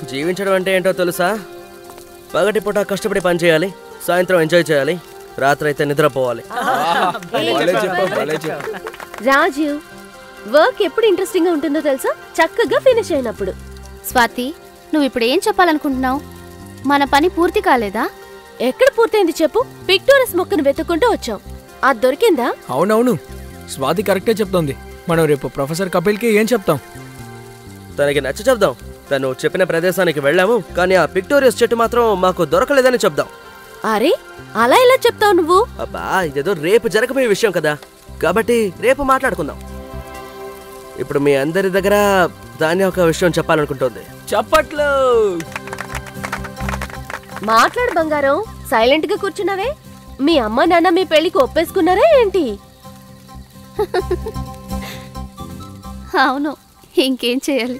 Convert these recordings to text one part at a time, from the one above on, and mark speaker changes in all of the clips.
Speaker 1: జీవించడం అంటే ఏంటో తెలుసా పగటి పూట కష్టపడి పని చేయాలి సాయంత్రం ఎంజాయ్ చేయాలి రాత్రి అయితే నిద్రపోవాలి
Speaker 2: భలే చెప్పావు భలే చెప్పావు
Speaker 3: రాజు వర్క్ ఎప్పుడు ఇంట్రెస్టింగ్ గా ఉంటుందో తెలుసా చక్కగా ఫినిష్ అయినప్పుడు
Speaker 4: స్వాతి నువ్వు ఇప్పుడు ఏం చెప్పాలనుకుంటున్నావు మన పని పూర్తి కాలేదా
Speaker 3: ఎక్కడ పూర్తయింది చెప్పు పిక్టోరస్ మొక్కను వెతుక్కుంటూ వచ్చాం అది దొరికిందా
Speaker 2: అవునవును స్వాతి కరెక్టే చెప్తోంది మనం రేపు ప్రొఫెసర్ కపిల్కి ఏం చెప్తాం
Speaker 1: తనకి నచ్చ చెప్దాం తను చెప్పిన ప్రదేశానికి వెళ్ళాము కానీ ఆ పిక్టోరియస్ చెట్టు మాత్రం మాకు దొరకలేదని చెప్దాం
Speaker 3: అరే అలా ఎలా చెప్తావు నువ్వు
Speaker 1: అబ్బా ఇదేదో రేపు జరగబోయే విషయం కదా కాబట్టి రేపు మాట్లాడుకుందాం ఇప్పుడు మీ అందరి దగ్గర దాన్ని ఒక విషయం చెప్పాలనుకుంటోంది
Speaker 2: చప్పట్లు
Speaker 3: మాట్లాడు బంగారం సైలెంట్ గా కూర్చున్నావే మీ అమ్మ నాన్న మీ పెళ్లికి ఒప్పేసుకున్నారా ఏంటి
Speaker 4: అవును ఇంకేం చేయాలి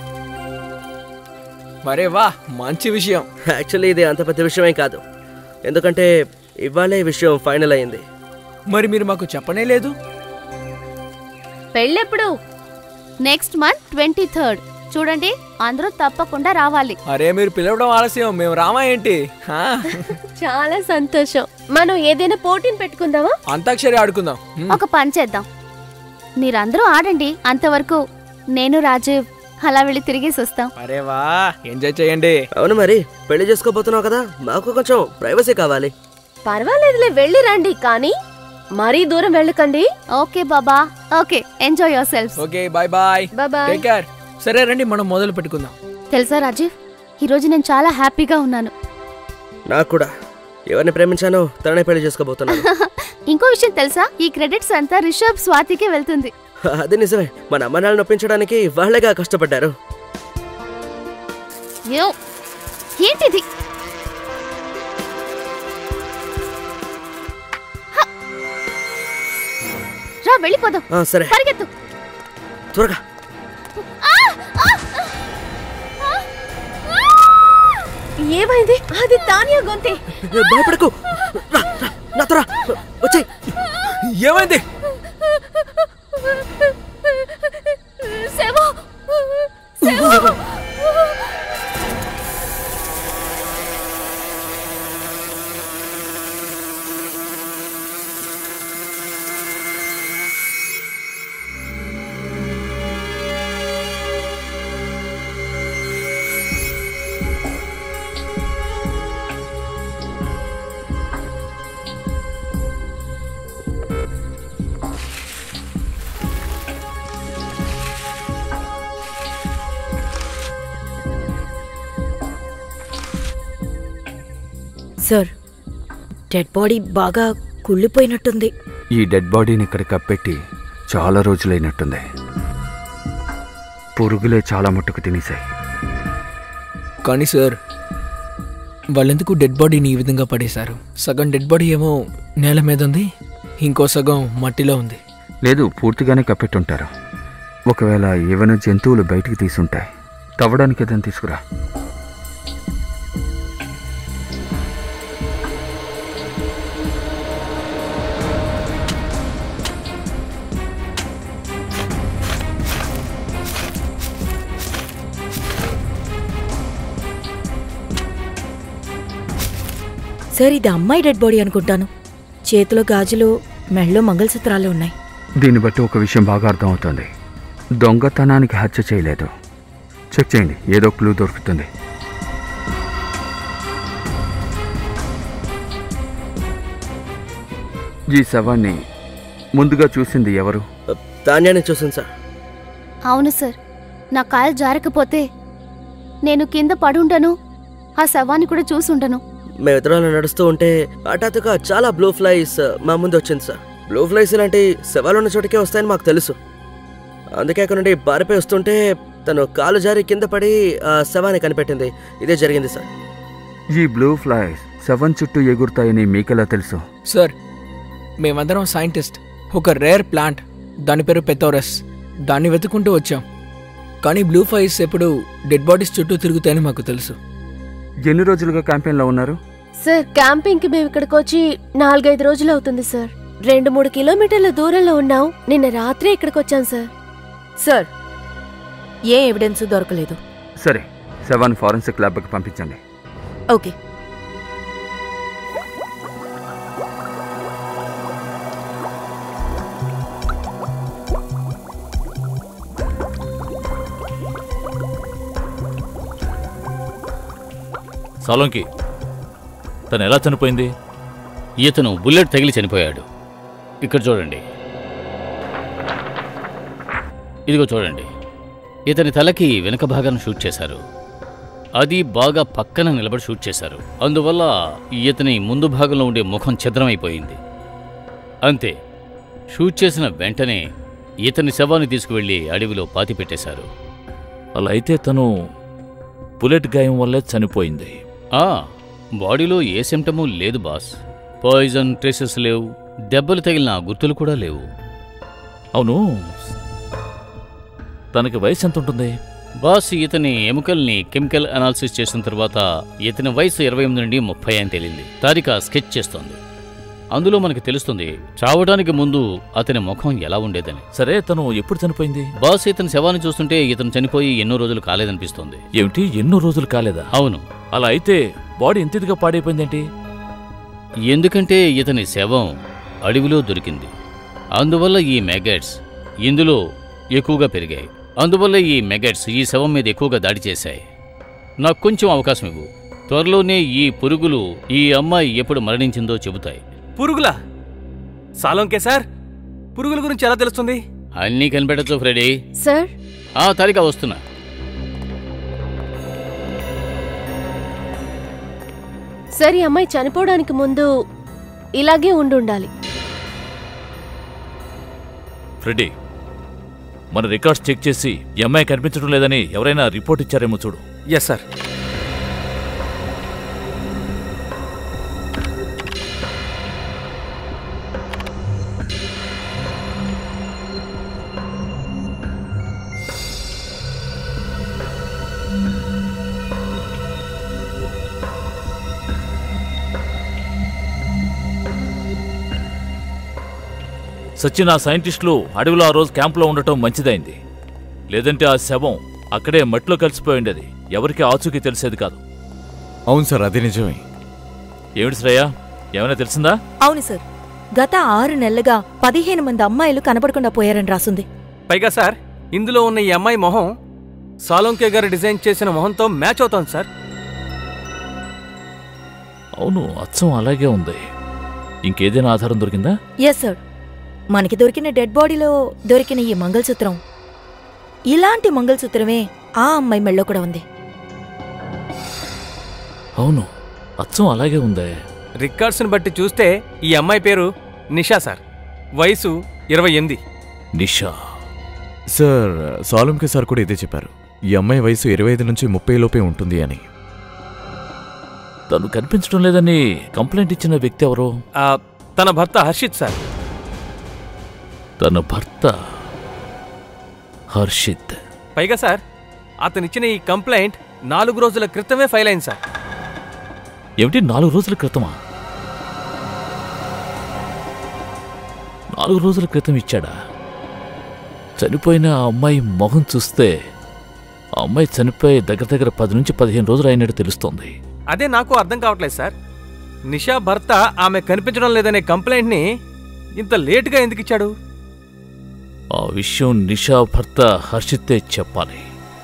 Speaker 2: మరే వా మంచి విషయం
Speaker 1: యాక్చువల్లీ ఇది అంత పెద్ద విషయమేం కాదు ఎందుకంటే ఇవాళే ఈ విషయం ఫైనల్ అయింది
Speaker 2: మరి మీరు మాకు చెప్పనే లేదు
Speaker 3: పెళ్ళెప్పుడు
Speaker 4: నెక్స్ట్ మంత్ ట్వంటీ థర్డ్ చూడండి అందరూ తప్పకుండా రావాలి
Speaker 2: అరే మీరు పిలవడం ఆలస్యం మేము రామా ఏంటి హా?
Speaker 3: చాలా సంతోషం మనం ఏదైనా పోటీని పెట్టుకుందామా
Speaker 2: అంతాక్షరి ఆడుకుందాం హ్మ్.
Speaker 4: ఒక పని చేద్దాం మీరందరూ ఆడండి అంతవరకు నేను రాజీవ్ అలా వెళ్ళి తిరిగేసి వస్తాం
Speaker 2: అరే వా ఎంజాయ్ చేయండి
Speaker 1: అవును మరి పెళ్లి చేసుకోబోతున్నావు కదా మాకు కొంచెం ప్రైవసీ కావాలి
Speaker 3: పర్వాలేదులే వెళ్ళి రండి కానీ మరీ దూరం వెళ్ళకండి
Speaker 4: ఓకే బాబా okay enjoy yourself
Speaker 2: okay bye bye
Speaker 3: bye
Speaker 2: take care సరే రండి మనం మొదలు పెట్టుకుందాం
Speaker 4: తెలుసా రాజీవ్ ఈరోజు నేను చాలా హ్యాపీగా ఉన్నాను
Speaker 1: నాకు కూడా ఎవరిని ప్రేమించానో తననే పెళ్లి చేసుకోబోతున్నాను
Speaker 4: ఇంకో విషయం తెలుసా ఈ క్రెడిట్స్ అంతా రిషబ్ స్వాతికే వెళ్తుంది
Speaker 1: అది నిజమే మన అమ్మ నాన్నని ఒప్పించడానికి వాళ్ళేగా కష్టపడ్డారు
Speaker 4: యో ఏంటిది హ! రా వెళ్ళిపోదాం
Speaker 1: ఆ, సరే
Speaker 4: పరిగెత్తు
Speaker 1: త్వరగా
Speaker 3: ఏమైంది అది తానియా గొంతే
Speaker 1: ఏ, భయపడకు రా, రా, నాతో రా వచ్చాయి
Speaker 2: ఏమైంది
Speaker 3: శవం శవం
Speaker 5: సార్ డెడ్ బాడీ బాగా కుళ్ళిపోయినట్టుంది
Speaker 6: ఈ డెడ్ బాడీని ఇక్కడ కప్పెట్టి చాలా రోజులైనట్టుంది పురుగులే చాలా మట్టుకు తినేశాయి
Speaker 2: కానీ సార్ వాళ్ళెందుకు డెడ్ బాడీని ఈ విధంగా పడేశారు సగం డెడ్ బాడీ ఏమో నేల మీద ఉంది ఇంకో సగం మట్టిలో ఉంది
Speaker 6: లేదు పూర్తిగానే కప్పెట్టుంటారు ఒకవేళ ఏవైనా జంతువులు బయటికి తీసుంటాయి తవ్వడానికి ఏదైనా తీసుకురా
Speaker 5: సార్ ఇది అమ్మాయి డెడ్ బాడీ అనుకుంటాను చేతిలో గాజులు మెళ్ళలో మంగళసూత్రాలు ఉన్నాయి
Speaker 6: దీన్ని బట్టి ఒక విషయం బాగా అర్థమవుతుంది దొంగతనానికి హత్య చేయలేదు చెక్ చేయండి ఏదో క్లూ దొరుకుతుంది ఈ శవాన్ని ముందుగా చూసింది ఎవరు
Speaker 1: ధాన్యాన్ని చూసింది సార్
Speaker 4: అవును సార్ నా కాలు జారకపోతే నేను కింద పడుండను ఆ శవాన్ని కూడా చూసుండను
Speaker 1: మేము ఇతరులు నడుస్తూ ఉంటే హఠాత్తుగా చాలా బ్లూ ఫ్లైస్ మా ముందు వచ్చింది సార్ బ్లూ ఫ్లైస్ ఇలాంటి శవాలు ఉన్న చోటికే వస్తాయని మాకు తెలుసు అందుకే అక్కడ నుండి బారిపోయి వస్తుంటే తను కాలు జారి కింద పడి ఆ శవాన్ని కనిపెట్టింది ఇదే జరిగింది సార్
Speaker 6: ఈ బ్లూ ఫ్లైస్ శవం చుట్టూ ఎగురుతాయని మీకెలా తెలుసు
Speaker 2: సార్ మేమందరం సైంటిస్ట్ ఒక రేర్ ప్లాంట్ దాని పేరు పెథోరస్ దాన్ని వెతుకుంటూ వచ్చాం కానీ బ్లూ ఫైస్ ఎప్పుడు డెడ్ బాడీస్ చుట్టూ తిరుగుతాయని మాకు తెలుసు
Speaker 6: ఎన్ని రోజులుగా క్యాంపెయిన్లో ఉన్నారు
Speaker 3: సార్ క్యాంపింగ్ కి మేము ఇక్కడికి వచ్చి నాలుగైదు రోజులు అవుతుంది సార్ రెండు మూడు కిలోమీటర్ల దూరంలో ఉన్నాం నిన్న రాత్రి ఇక్కడికి వచ్చాం సార్
Speaker 5: సార్ ఏ ఎవిడెన్స్ దొరకలేదు
Speaker 6: సరే సెవెన్ ఫారెన్సిక్ ల్యాబ్కి పంపించండి
Speaker 5: ఓకే
Speaker 7: సాలోంకి తను ఎలా చనిపోయింది
Speaker 8: ఇతను బుల్లెట్ తగిలి చనిపోయాడు ఇక్కడ చూడండి ఇదిగో చూడండి ఇతని తలకి వెనుక భాగాన్ని షూట్ చేశారు అది బాగా పక్కన నిలబడి షూట్ చేశారు అందువల్ల ఇతని ముందు భాగంలో ఉండే ముఖం ఛిద్రమైపోయింది అంతే షూట్ చేసిన వెంటనే ఇతని శవాన్ని తీసుకువెళ్ళి అడవిలో పాతి పెట్టేశారు
Speaker 7: అలా అయితే తను బుల్లెట్ గాయం వల్లే చనిపోయింది
Speaker 8: ఆ బాడీలో ఏ సిమ్టము లేదు బాస్ పాయిజన్ ట్రేసెస్ లేవు దెబ్బలు తగిలిన గుర్తులు కూడా లేవు
Speaker 7: అవును తనకి వయసు ఎంత ఉంటుంది
Speaker 8: బాస్ ఇతని ఎముకల్ని కెమికల్ అనాలిసిస్ చేసిన తర్వాత ఇతని వయసు ఇరవై ఎనిమిది నుండి ముప్పై అని తేలింది తారిక స్కెచ్ చేస్తోంది అందులో మనకు తెలుస్తుంది చావడానికి ముందు అతని ముఖం ఎలా ఉండేదని
Speaker 7: సరే తను ఎప్పుడు చనిపోయింది
Speaker 8: బాస్ ఇతని శవాన్ని చూస్తుంటే ఇతను చనిపోయి ఎన్నో రోజులు కాలేదనిపిస్తుంది
Speaker 7: ఏమిటి ఎన్నో రోజులు కాలేదా
Speaker 8: అవును
Speaker 7: అలా అయితే బాడీ ఎంత ఇదిగా పాడైపోయిందేంటి
Speaker 8: ఎందుకంటే ఇతని శవం అడవిలో దొరికింది అందువల్ల ఈ మెగట్స్ ఇందులో ఎక్కువగా పెరిగాయి అందువల్ల ఈ మెగట్స్ ఈ శవం మీద ఎక్కువగా దాడి చేశాయి నాకు కొంచెం అవకాశం ఇవ్వు త్వరలోనే ఈ పురుగులు ఈ అమ్మాయి ఎప్పుడు మరణించిందో చెబుతాయి
Speaker 9: పురుగులా సాలోంకే సార్ పురుగుల గురించి ఎలా తెలుస్తుంది
Speaker 8: అన్నీ కనిపెట్టచ్చు ఫ్రెడీ
Speaker 3: సార్
Speaker 8: ఆ తారీఖ వస్తున్నా
Speaker 3: సార్ ఈ అమ్మాయి చనిపోవడానికి ముందు ఇలాగే ఉండుండాలి
Speaker 7: ఫ్రెడ్డి మన రికార్డ్స్ చెక్ చేసి ఈ అమ్మాయి కనిపించడం లేదని ఎవరైనా రిపోర్ట్ ఇచ్చారేమో చూడు
Speaker 9: ఎస్ సార్
Speaker 7: సచిన్ ఆ సైంటిస్టులు అడవిలో ఆ రోజు క్యాంపులో ఉండటం మంచిదైంది లేదంటే ఆ శవం అక్కడే మట్టిలో కలిసిపోయి ఉండేది ఎవరికి ఆచూకీ తెలిసేది కాదు
Speaker 10: అవును సార్ అది నిజమే
Speaker 7: ఏమిటి శ్రేయ ఏమైనా తెలిసిందా
Speaker 5: అవును సార్ గత ఆరు నెలలుగా పదిహేను మంది అమ్మాయిలు కనపడకుండా పోయారని రాసుంది
Speaker 9: పైగా సార్ ఇందులో ఉన్న ఈ అమ్మాయి మొహం సాలోంకే గారు డిజైన్ చేసిన మొహంతో మ్యాచ్ అవుతోంది సార్
Speaker 7: అవును అచ్చం అలాగే ఉంది ఇంకేదైనా ఆధారం దొరికిందా
Speaker 5: ఎస్ సార్ మనకి దొరికిన డెడ్ బాడీలో దొరికిన ఈ మంగళసూత్రం ఇలాంటి మంగళసూత్రమే ఆ అమ్మాయి మెళ్ళో కూడా ఉంది
Speaker 7: అవును అచ్చం అలాగే ఉందే
Speaker 9: రికార్డ్స్ని బట్టి చూస్తే ఈ అమ్మాయి పేరు నిషా సార్ వయసు ఇరవై ఎనిమిది
Speaker 7: నిషా
Speaker 10: సార్ సాలంకే సార్ కూడా ఇదే చెప్పారు ఈ అమ్మాయి వయసు ఇరవై ఐదు నుంచి ముప్పై లోపే ఉంటుంది అని
Speaker 7: తను కనిపించడం లేదని కంప్లైంట్ ఇచ్చిన వ్యక్తి ఎవరు
Speaker 9: ఆ, తన భర్త హర్షిత్ సార్
Speaker 7: తన భర్త హర్షిత్
Speaker 9: పైగా సార్ అతనిచ్చిన ఈ కంప్లైంట్ నాలుగు రోజుల క్రితమే ఫైల్ అయింది సార్
Speaker 7: ఏమిటి నాలుగు రోజుల క్రితమా నాలుగు రోజుల క్రితం ఇచ్చాడా చనిపోయిన ఆ అమ్మాయి మొహం చూస్తే ఆ అమ్మాయి చనిపోయి దగ్గర దగ్గర పది నుంచి పదిహేను రోజులు అయినట్టు తెలుస్తోంది
Speaker 9: అదే నాకు అర్థం కావట్లేదు సార్ నిషా భర్త ఆమె కనిపించడం లేదనే కంప్లైంట్ని ఇంత లేటుగా ఎందుకు ఇచ్చాడు
Speaker 7: ఆ విషయం నిషా భర్త హర్షితే చెప్పాలి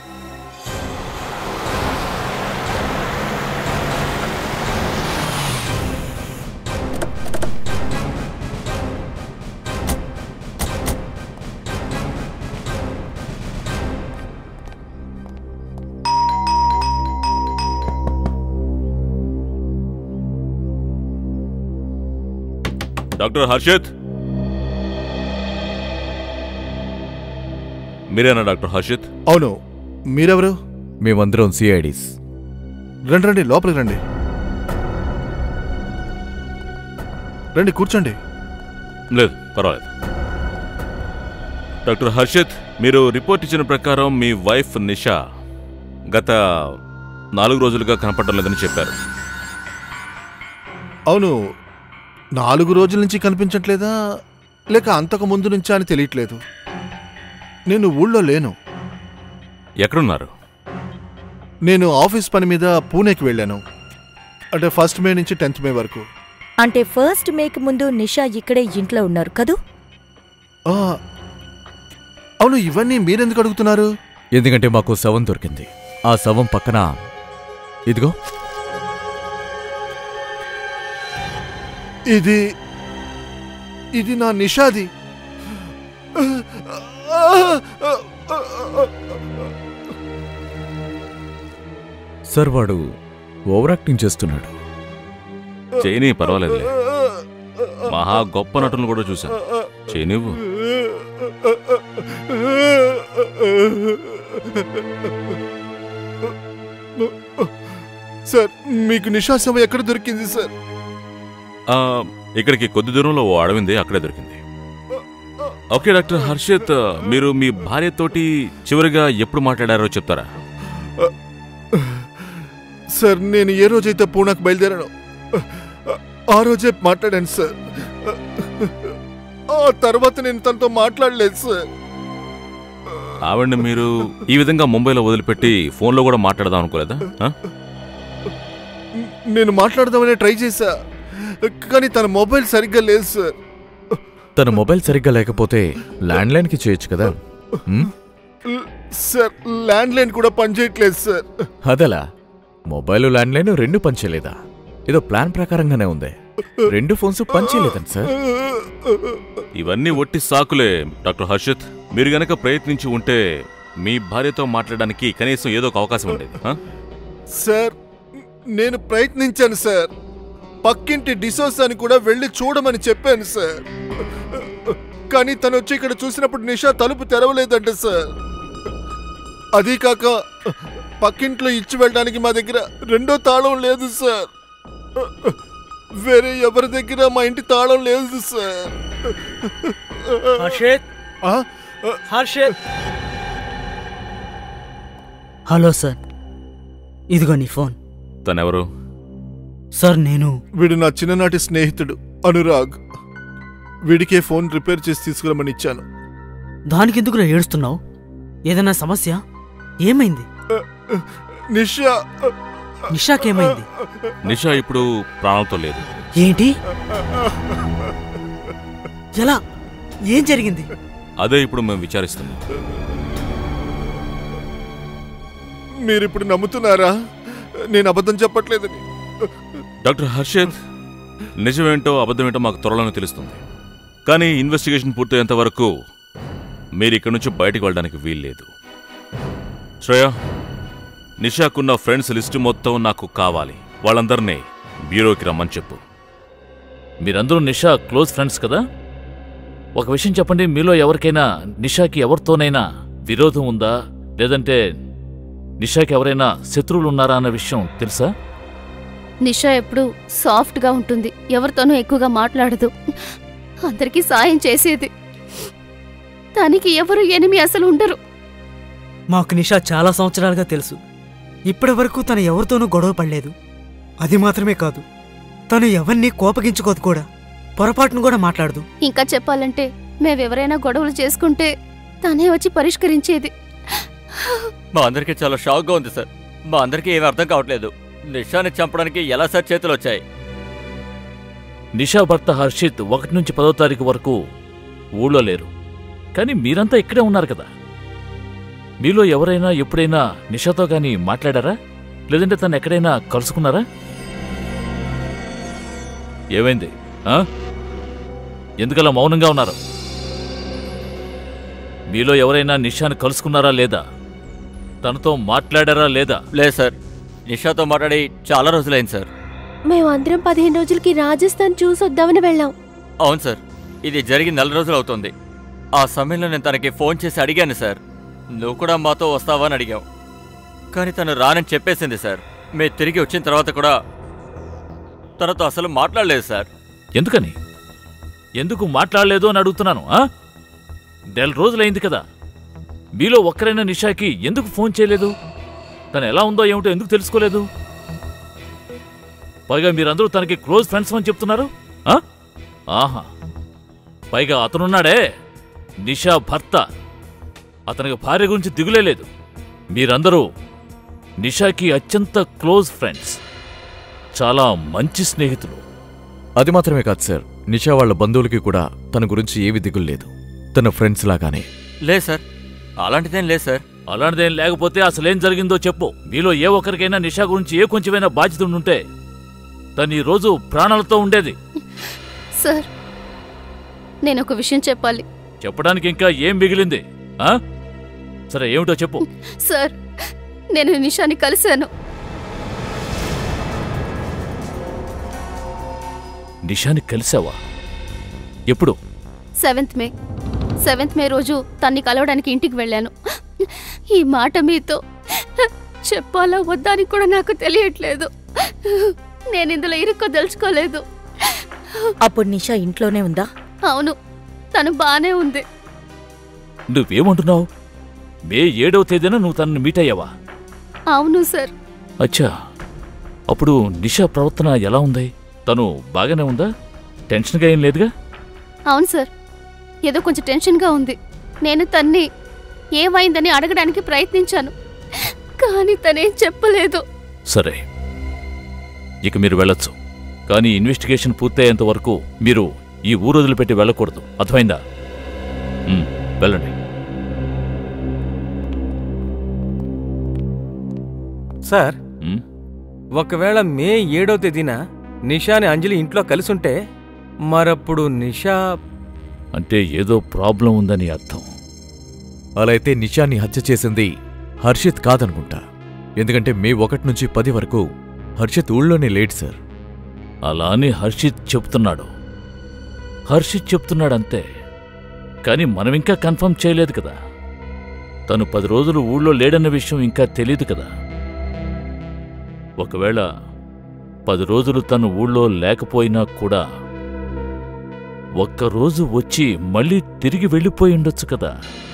Speaker 11: డాక్టర్ హర్షిత్ మీరేనా డాక్టర్ హర్షిత్
Speaker 12: అవును మీరెవరు
Speaker 10: మేమందరం సిఐడీస్
Speaker 12: రండి రండి లోపలికి రండి రండి కూర్చోండి
Speaker 11: లేదు పర్వాలేదు డాక్టర్ హర్షిత్ మీరు రిపోర్ట్ ఇచ్చిన ప్రకారం మీ వైఫ్ నిషా గత నాలుగు రోజులుగా కనపడడం లేదని చెప్పారు
Speaker 12: అవును నాలుగు రోజుల నుంచి కనిపించట్లేదా లేక అంతకు ముందు నుంచా అని తెలియట్లేదు నేను ఊళ్ళో లేను
Speaker 11: ఎక్కడున్నారు
Speaker 12: నేను ఆఫీస్ పని మీద పూణేకి వెళ్ళాను అంటే ఫస్ట్ మే నుంచి టెన్త్ మే వరకు
Speaker 5: అంటే ఫస్ట్ మేక్ ముందు నిషా ఇక్కడే ఇంట్లో ఉన్నారు కదూ
Speaker 12: ఆ, అవును ఇవన్నీ మీరెందుకు అడుగుతున్నారు
Speaker 10: ఎందుకంటే మాకు శవం దొరికింది ఆ శవం పక్కన ఇదిగో
Speaker 12: ఇది ఇది నా నిషాది
Speaker 10: సార్ వాడు ఓవర్ యాక్టింగ్ చేస్తున్నాడు
Speaker 11: చేయని పర్వాలేదులే మహా గొప్ప నటులను కూడా చూశాను చేయనివ్వు
Speaker 12: సార్ మీకు నిషా శవం ఎక్కడ దొరికింది సార్
Speaker 11: ఆ, ఇక్కడికి కొద్ది దూరంలో ఓ అడవింది అక్కడే దొరికింది ఓకే డాక్టర్ హర్షిత్ మీరు మీ భార్యతోటి చివరిగా ఎప్పుడు మాట్లాడారో చెప్తారా
Speaker 12: సార్ నేను ఏ రోజైతే పూనాకు బయలుదేరాను ఆ రోజే మాట్లాడాను సార్ ఆ తర్వాత నేను తనతో మాట్లాడలేదు సార్
Speaker 11: ఆవిడ్ని మీరు ఈ విధంగా ముంబైలో వదిలిపెట్టి ఫోన్లో కూడా మాట్లాడదాం అనుకోలేదా ఆ?
Speaker 12: నేను మాట్లాడదామని ట్రై చేశా కానీ తన మొబైల్ సరిగ్గా లేదు సార్
Speaker 10: తన మొబైల్ సరిగ్గా లేకపోతే ల్యాండ్ లైన్కి చేయొచ్చు కదా ఉమ్,
Speaker 12: సార్ ల్యాండ్ లైన్ కూడా పనిచేయట్లేదు సార్
Speaker 10: అదలా మొబైల్ ల్యాండ్ లైన్ రెండు పనిచేయలేదా ఏదో ప్లాన్ ప్రకారంగానే ఉంది రెండు ఫోన్స్ పనిచేయలేదండి సార్
Speaker 11: ఇవన్నీ ఒట్టి సాకులే డాక్టర్ హర్షిత్ మీరు గనక ప్రయత్నించి ఉంటే మీ భార్యతో మాట్లాడడానికి కనీసం ఏదో ఒక అవకాశం ఉండేది ఆ?
Speaker 12: సార్ నేను ప్రయత్నించాను సార్ పక్కింటి డిసోస్ అని కూడా వెళ్ళి చూడమని చెప్పాను సార్ కానీ తను వచ్చి ఇక్కడ చూసినప్పుడు నిషా తలుపు తెరవలేదంట సార్ అదీ కాక పక్కింట్లో ఇచ్చి వెళ్ళడానికి మా దగ్గర రెండో తాళం లేదు సార్ వేరే ఎవరి దగ్గర మా ఇంటి తాళం లేదు సార్
Speaker 13: హర్షిత్
Speaker 12: ఆ?
Speaker 13: హర్షిత్ హలో సార్ ఇదిగో నీ ఫోన్
Speaker 11: తనెవరు
Speaker 13: సార్ నేను
Speaker 12: వీడు నా చిన్ననాటి స్నేహితుడు అనురాగ్ వీడికే ఫోన్ రిపేర్ చేసి తీసుకురమ్మని ఇచ్చాను
Speaker 13: దానికి ఎందుకు ఏడుస్తున్నావు ఏదైనా సమస్య ఏమైంది
Speaker 12: నిషా
Speaker 13: నిషాకేమైంది
Speaker 11: నిషా ఇప్పుడు ప్రాణంతో లేదు
Speaker 13: ఏంటి ఎలా ఏం జరిగింది
Speaker 11: అదే ఇప్పుడు మేము విచారిస్తున్నాం
Speaker 12: మీరిప్పుడు నమ్ముతున్నారా నేను అబద్ధం చెప్పట్లేదని
Speaker 11: డాక్టర్ హర్షిత్ నిజమేంటో అబద్ధమేంటో మాకు త్వరలోనే తెలుస్తుంది కానీ ఇన్వెస్టిగేషన్ పూర్తయ్యేంత వరకు మీరు ఇక్కడి నుంచి బయటికి వెళ్ళడానికి వీల్లేదు శ్రేయ నిషాకున్న ఫ్రెండ్స్ లిస్ట్ మొత్తం నాకు కావాలి వాళ్ళందరినీ బ్యూరోకి రమ్మని చెప్పు
Speaker 7: మీరందరూ నిషా క్లోజ్ ఫ్రెండ్స్ కదా ఒక విషయం చెప్పండి మీలో ఎవరికైనా నిషాకి ఎవరితోనైనా విరోధం ఉందా లేదంటే నిషాకి ఎవరైనా శత్రువులు ఉన్నారా అన్న విషయం తెలుసా
Speaker 4: నిషా ఎప్పుడు సాఫ్ట్గా ఉంటుంది ఎవరితోనూ ఎక్కువగా మాట్లాడదు అందరికీ సాయం చేసేది తనకి ఎవరు ఎనిమి అసలు ఉండరు
Speaker 13: మాకు నిషా చాలా సంవత్సరాలుగా తెలుసు ఇప్పటి వరకు తను ఎవరితోనూ గొడవ పడలేదు అది మాత్రమే కాదు తను ఎవరిని కోపగించుకోదు కూడా పొరపాటును కూడా మాట్లాడదు
Speaker 4: ఇంకా చెప్పాలంటే మేవెవరైనా గొడవలు చేసుకుంటే తనే వచ్చి పరిష్కరించేది
Speaker 14: మా అందరికీ చాలా షాక్గా ఉంది సార్ మా అందరికీ ఏమీ అర్థం కావట్లేదు నిషాని చంపడానికి ఎలా సార్ చేతులు వచ్చాయి
Speaker 7: నిషా భర్త హర్షిత్ ఒకటి నుంచి పదో తారీఖు వరకు ఊళ్ళో లేరు కానీ మీరంతా ఇక్కడే ఉన్నారు కదా మీలో ఎవరైనా ఎప్పుడైనా నిషాతో గాని మాట్లాడారా లేదంటే తను ఎక్కడైనా కలుసుకున్నారా ఏమైంది ఆ? ఎందుకలా మౌనంగా ఉన్నారు మీలో ఎవరైనా నిషాని కలుసుకున్నారా లేదా తనతో మాట్లాడారా లేదా
Speaker 14: లేదు సార్ నిషాతో మాట్లాడి చాలా రోజులైంది సార్
Speaker 3: మేమందరం పదిహేను రోజులకి రాజస్థాన్ చూసొద్దామని వెళ్ళాం
Speaker 14: అవును సార్ ఇది జరిగి నెల రోజులు అవుతుంది ఆ సమయంలో నేను తనకి ఫోన్ చేసి అడిగాను సార్ నువ్వు కూడా మాతో వస్తావా అని అడిగావు కానీ తను రానని చెప్పేసింది సార్ మేము తిరిగి వచ్చిన తర్వాత కూడా తనతో అసలు మాట్లాడలేదు సార్
Speaker 7: ఎందుకని ఎందుకు మాట్లాడలేదు అని అడుగుతున్నాను ఆ? నెల రోజులైంది కదా మీలో ఒక్కరైనా నిషాకి ఎందుకు ఫోన్ చేయలేదు తను ఎలా ఉందో ఏమిటో ఎందుకు తెలుసుకోలేదు పైగా మీరందరూ తనకి క్లోజ్ ఫ్రెండ్స్ అని చెప్తున్నారు ఆ? ఆహా పైగా అతనున్నాడే నిషా భర్త అతనికి భార్య గురించి దిగులే లేదు మీరందరూ నిషాకి అత్యంత క్లోజ్ ఫ్రెండ్స్ చాలా మంచి స్నేహితులు
Speaker 10: అది మాత్రమే కాదు సార్ నిషా వాళ్ళ బంధువులకి కూడా తన గురించి ఏవి దిగులు లేదు తన ఫ్రెండ్స్ లాగానే
Speaker 14: లేదు సార్ అలాంటిదేం లేదు సార్
Speaker 7: అలాంటిదేం లేకపోతే అసలేం జరిగిందో చెప్పు మీలో ఏ ఒక్కరికైనా నిషా గురించి ఏ కొంచెమైనా బాధ్యత ఉండుంటే తను ఈ రోజు ప్రాణాలతో ఉండేది
Speaker 4: సార్ నేను ఒక విషయం చెప్పాలి
Speaker 7: చెప్పడానికి ఇంకా ఏం మిగిలింది ఆ సరే ఏమిటో చెప్పు
Speaker 4: సార్ నేను నిషాని కలిశాను
Speaker 7: నిషాని కలిసావా ఎప్పుడు
Speaker 4: సెవెంత్ మే సెవెంత్ మే రోజు తన్ని కలవడానికి ఇంటికి వెళ్ళాను ఈ మాట మీతో చెప్పాలా వద్దా అని కూడా నాకు తెలియట్లేదు నేను ఇందులో ఇరుక్కోదలుచుకోలేదు
Speaker 5: అప్పుడు నిషా ఇంట్లోనే ఉందా
Speaker 4: అవును తను బానే ఉంది
Speaker 7: నువ్వేమంటున్నావు మే ఏడవ తేదీన నువ్వు తనని మీట్ అయ్యావా
Speaker 4: అవును సార్
Speaker 7: అచ్చా అప్పుడు నిషా ప్రవర్తన ఎలా ఉంది తను బాగానే ఉందా టెన్షన్గా ఏం లేదుగా
Speaker 4: అవును సార్ ఏదో కొంచెం టెన్షన్గా ఉంది నేను తన్ని ఏమైందని అడగడానికి ప్రయత్నించాను కానీ తనేం చెప్పలేదు
Speaker 7: సరే ఇక మీరు వెళ్ళొచ్చు కానీ ఇన్వెస్టిగేషన్ పూర్తయ్యేంత వరకు మీరు ఈ ఊరు వదిలిపెట్టి వెళ్ళకూడదు అర్థమైందా ఉమ్, వెళ్ళండి
Speaker 9: సార్
Speaker 7: ఉమ్,
Speaker 9: ఒకవేళ మే ఏడో తేదీన నిషాని అంజలి ఇంట్లో కలిసుంటే మరప్పుడు నిషా
Speaker 7: అంటే ఏదో ప్రాబ్లం ఉందని అర్థం
Speaker 10: అలా అయితే నిషాని హత్య చేసింది హర్షిత్ కాదనుకుంటా ఎందుకంటే మే ఒకటి నుంచి పది వరకు హర్షిత్ ఊళ్ళోనే లేడు సార్
Speaker 7: అలా అని హర్షిత్ చెప్తున్నాడు హర్షిత్ చెప్తున్నాడంతే కానీ మనం ఇంకా కన్ఫర్మ్ చేయలేదు కదా తను పది రోజులు ఊళ్ళో లేడన్న విషయం ఇంకా తెలియదు కదా ఒకవేళ పది రోజులు తను ఊళ్ళో లేకపోయినా కూడా ఒక్కరోజు వచ్చి మళ్ళీ తిరిగి వెళ్ళిపోయి ఉండొచ్చు కదా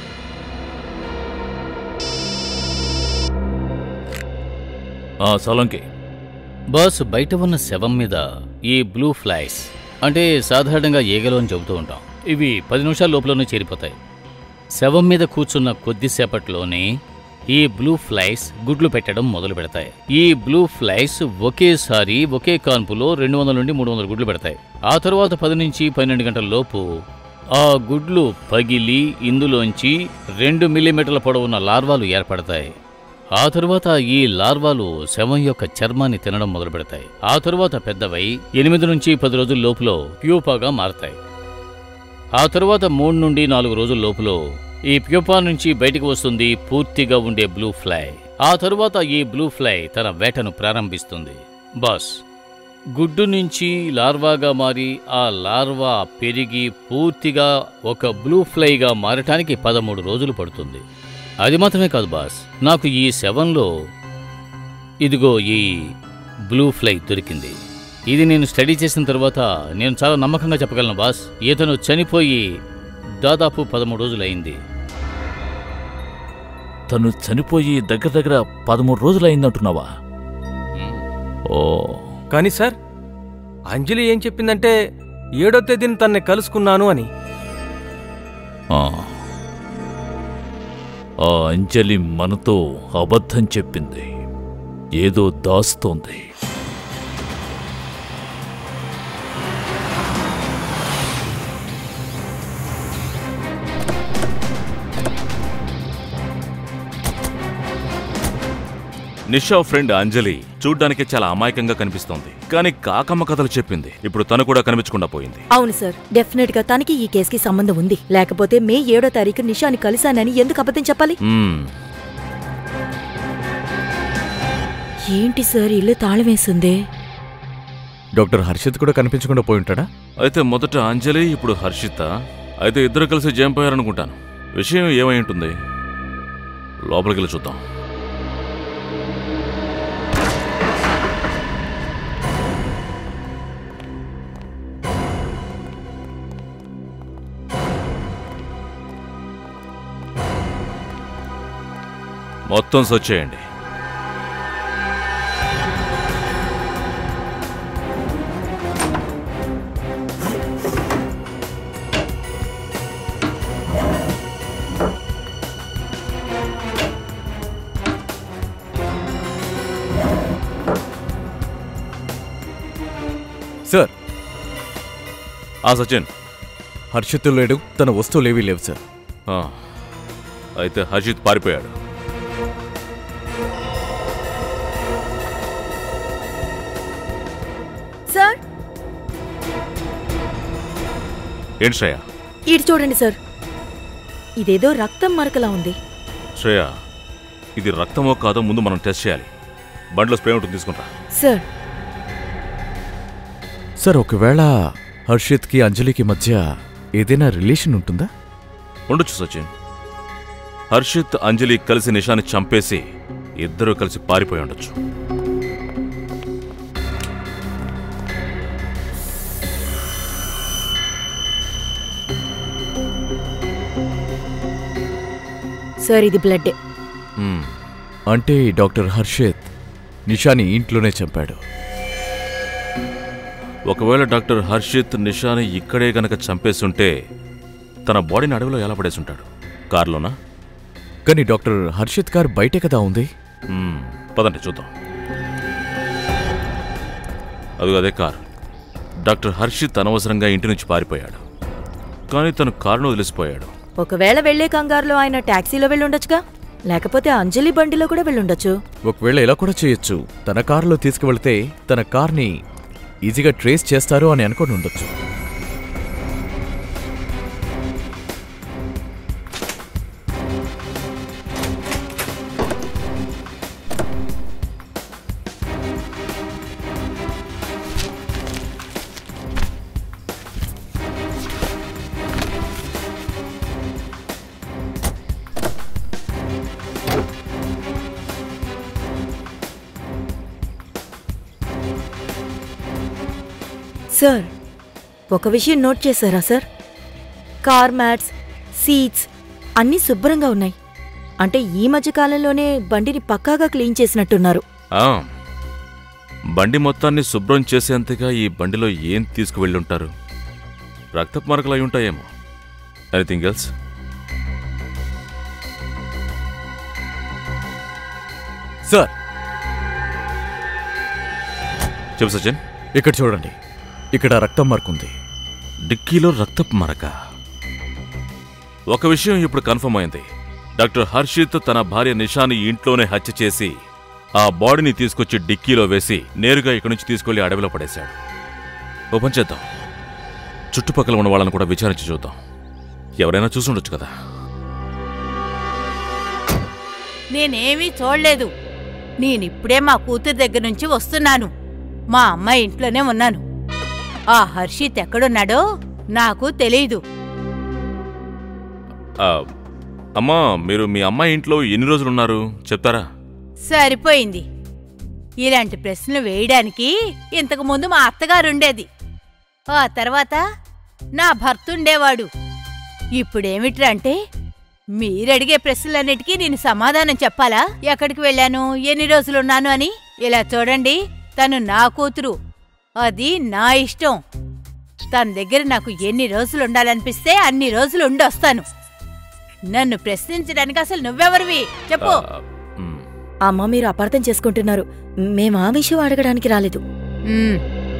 Speaker 7: ఆ సోలంకి
Speaker 8: బాస్ బయట ఉన్న శవం మీద ఈ బ్లూ ఫ్లైస్ అంటే సాధారణంగా ఈగలు అని చెబుతూ ఉంటాం ఇవి పది నిమిషాల లోపలనే చేరిపోతాయి శవం మీద కూర్చున్న కొద్దిసేపట్లోనే ఈ బ్లూ ఫ్లైస్ గుడ్లు పెట్టడం మొదలు పెడతాయి ఈ బ్లూ ఫ్లైస్ ఒకేసారి ఒకే కాన్పులో రెండు వందల నుండి మూడు వందల గుడ్లు పెడతాయి ఆ తరువాత పది నుంచి పన్నెండు గంటల లోపు ఆ గుడ్లు పగిలి ఇందులోంచి రెండు మిల్లీమీటర్ల పొడవున్న లార్వాలు ఏర్పడతాయి ఆ తరువాత ఈ లార్వాలు శవం యొక్క చర్మాన్ని తినడం మొదలు పెడతాయి ఆ తరువాత పెద్దవై ఎనిమిది నుంచి పది రోజుల లోపులో ప్యూపాగా మారతాయి ఆ తరువాత మూడు నుండి నాలుగు రోజుల లోపులో ఈ ప్యూపా నుంచి బయటకు వస్తుంది పూర్తిగా ఉండే బ్లూ ఫ్లై ఆ తరువాత ఈ బ్లూ ఫ్లై తన వేటను ప్రారంభిస్తుంది బాస్ గుడ్డు నుంచి లార్వాగా మారి ఆ లార్వా పెరిగి పూర్తిగా ఒక బ్లూ ఫ్లైగా మారటానికి పదమూడు రోజులు పడుతుంది అది మాత్రమే కాదు బాస్ నాకు ఈ శవంలో ఇదిగో ఈ బ్లూ ఫ్లై దొరికింది ఇది నేను స్టడీ చేసిన తర్వాత నేను చాలా నమ్మకంగా చెప్పగలను బాస్ ఇతను చనిపోయి దాదాపు పదమూడు రోజులైంది
Speaker 7: తను చనిపోయి దగ్గర దగ్గర పదమూడు రోజులైందంటున్నావా ఓ
Speaker 9: కానీ సార్ అంజలి ఏం చెప్పిందంటే ఏడో తేదీన తన్ని కలుసుకున్నాను అని
Speaker 7: ఆ. ఆ అంజలి మనతో అబద్ధం చెప్పింది ఏదో దాస్తోంది
Speaker 11: నిషా ఫ్రెండ్ అంజలి చూడ్డానికి చాలా అమాయకంగా కనిపిస్తోంది కానీ కాకమ్మ కథలు చెప్పింది ఇప్పుడు తను కూడా కనిపించకుండా పోయింది
Speaker 5: అవును సార్ డెఫినెట్ గా తనకి ఈ కేసుకి సంబంధం ఉంది లేకపోతే మే ఏడో తారీఖు నిషాని కలిశానని ఎందుకు అబద్ధం చెప్పాలి
Speaker 11: మ్మ్.
Speaker 5: ఏంటి సార్ ఇల్లు తాళం వేసిందే
Speaker 10: డాక్టర్ హర్షిత్ కూడా కనిపించకుండా పోయి ఉంటాడా
Speaker 11: అయితే మొదట అంజలి ఇప్పుడు హర్షిత అయితే ఇద్దరు కలిసి జంపోయారనుకుంటాను విషయం ఏమై ఉంటుంది లోపలికి వెళ్ళి చూద్దాం మొత్తం సొచ్చేయండి
Speaker 10: సార్
Speaker 11: ఆ సచిన్
Speaker 10: హర్షిత్ లేడు తన వస్తువులేవీ లేవు సార్
Speaker 11: ఆ, అయితే హర్షిత్ పారిపోయాడు
Speaker 5: సార్
Speaker 11: ఏంటి శ్రేయ
Speaker 5: ఇటు చూడండి సార్ ఇదేదో రక్తం మరకలా ఉంది
Speaker 11: శ్రేయ ఇది రక్తమో కాదో ముందు మనం టెస్ట్ చేయాలి బండిలో స్ప్రే ఉంటుంది తీసుకుంటా
Speaker 5: సార్
Speaker 10: సార్ ఒకవేళ హర్షిత్కి అంజలికి మధ్య ఏదైనా రిలేషన్ ఉంటుందా
Speaker 11: ఉండొచ్చు సచిన్ హర్షిత్ అంజలి కలిసి నిషాని చంపేసి ఇద్దరూ కలిసి పారిపోయి ఉండొచ్చు
Speaker 5: సార్ ఇది బ్లడ్
Speaker 11: హ్మ్.
Speaker 10: అంటే డాక్టర్ హర్షిత్ నిషాని ఇంట్లోనే చంపాడు
Speaker 11: ఒకవేళ డాక్టర్ హర్షిత్ నిషాని ఇక్కడే గనక చంపేస్తుంటే తన బాడీని అడవిలో ఎలా పడేసుంటాడు కారులోనా
Speaker 10: కానీ డాక్టర్ హర్షిత్ కార్ బయటే కదా ఉంది
Speaker 11: హ్మ్, పదండి చూద్దాం అదిగో అదే కారు డాక్టర్ హర్షిత్ అనవసరంగా ఇంటి నుంచి పారిపోయాడు కానీ తను కారును వదిలేసిపోయాడు
Speaker 5: ఒకవేళ వెళ్లే కంగారులో ఆయన టాక్సీలో వెళ్ళుండొచ్చుగా లేకపోతే అంజలి బండిలో కూడా వెళ్ళుండొచ్చు
Speaker 10: ఒకవేళ ఇలా కూడా చేయొచ్చు తన కారులో తీసుకువెళ్తే తన కార్ని ఈజీగా ట్రేస్ చేస్తారు అని అనుకొని ఉండొచ్చు
Speaker 5: సార్ ఒక విషయం నోట్ చేశారా సార్ కార్ మ్యాట్స్ సీట్స్ అన్నీ శుభ్రంగా ఉన్నాయి అంటే ఈ మధ్య కాలంలోనే బండిని పక్కాగా క్లీన్ చేసినట్టున్నారు
Speaker 11: ఆ, బండి మొత్తాన్ని శుభ్రం చేసేంతగా ఈ బండిలో ఏం తీసుకువెళ్ళుంటారు రక్తపు మరకలు అయి ఉంటాయేమో ఎనీథింగ్ ఎల్స్
Speaker 10: సార్
Speaker 11: చెప్పు సచిన్
Speaker 10: ఇక్కడ చూడండి ఇక్కడ రక్తం మార్కుంది
Speaker 11: డిక్కీలో రక్తపు మరక ఒక విషయం ఇప్పుడు కన్ఫర్మ్ అయింది డాక్టర్ హర్షిత్ తన భార్య నిషాని ఇంట్లోనే హత్య చేసి ఆ బాడీని తీసుకొచ్చి డిక్కీలో వేసి నేరుగా ఇక్కడి నుంచి తీసుకెళ్లి అడవిలో పడేశాడు ఓపెన్ చేద్దాం చుట్టుపక్కల ఉన్న వాళ్ళని కూడా విచారించి చూద్దాం ఎవరైనా చూసుండొచ్చు కదా
Speaker 15: నేనేమీ చూడలేదు నేనిప్పుడే మా కూతురు దగ్గర నుంచి వస్తున్నాను మా అమ్మాయి ఇంట్లోనే ఉన్నాను ఆ హర్షిత్ ఎక్కడున్నాడో నాకు తెలీదు
Speaker 11: ఆ, అమ్మా మీరు మీ అమ్మాయి ఇంట్లో ఎన్ని రోజులు ఉన్నారు చెప్తారా
Speaker 15: సరిపోయింది ఇలాంటి ప్రశ్నలు వేయడానికి ఇంతకు ముందు మా అత్తగారుండేది ఆ తర్వాత నా భర్త ఉండేవాడు ఇప్పుడేమిట్రా అంటే మీరడిగే ప్రశ్నలన్నిటికీ నేను సమాధానం చెప్పాలా ఎక్కడికి వెళ్ళాను ఎన్ని రోజులున్నాను అని ఇలా చూడండి తను నా కూతురు అది నా ఇష్టం తన దగ్గర నాకు ఎన్ని రోజులు ఉండాలనిపిస్తే అన్ని రోజులు ఉండొస్తాను నన్ను ప్రశ్నించడానికి అసలు నువ్వెవరివి చెప్పు
Speaker 5: అమ్మ మీరు అపార్థం చేసుకుంటున్నారు మేము ఆ విషయం అడగడానికి రాలేదు
Speaker 15: మ్మ్.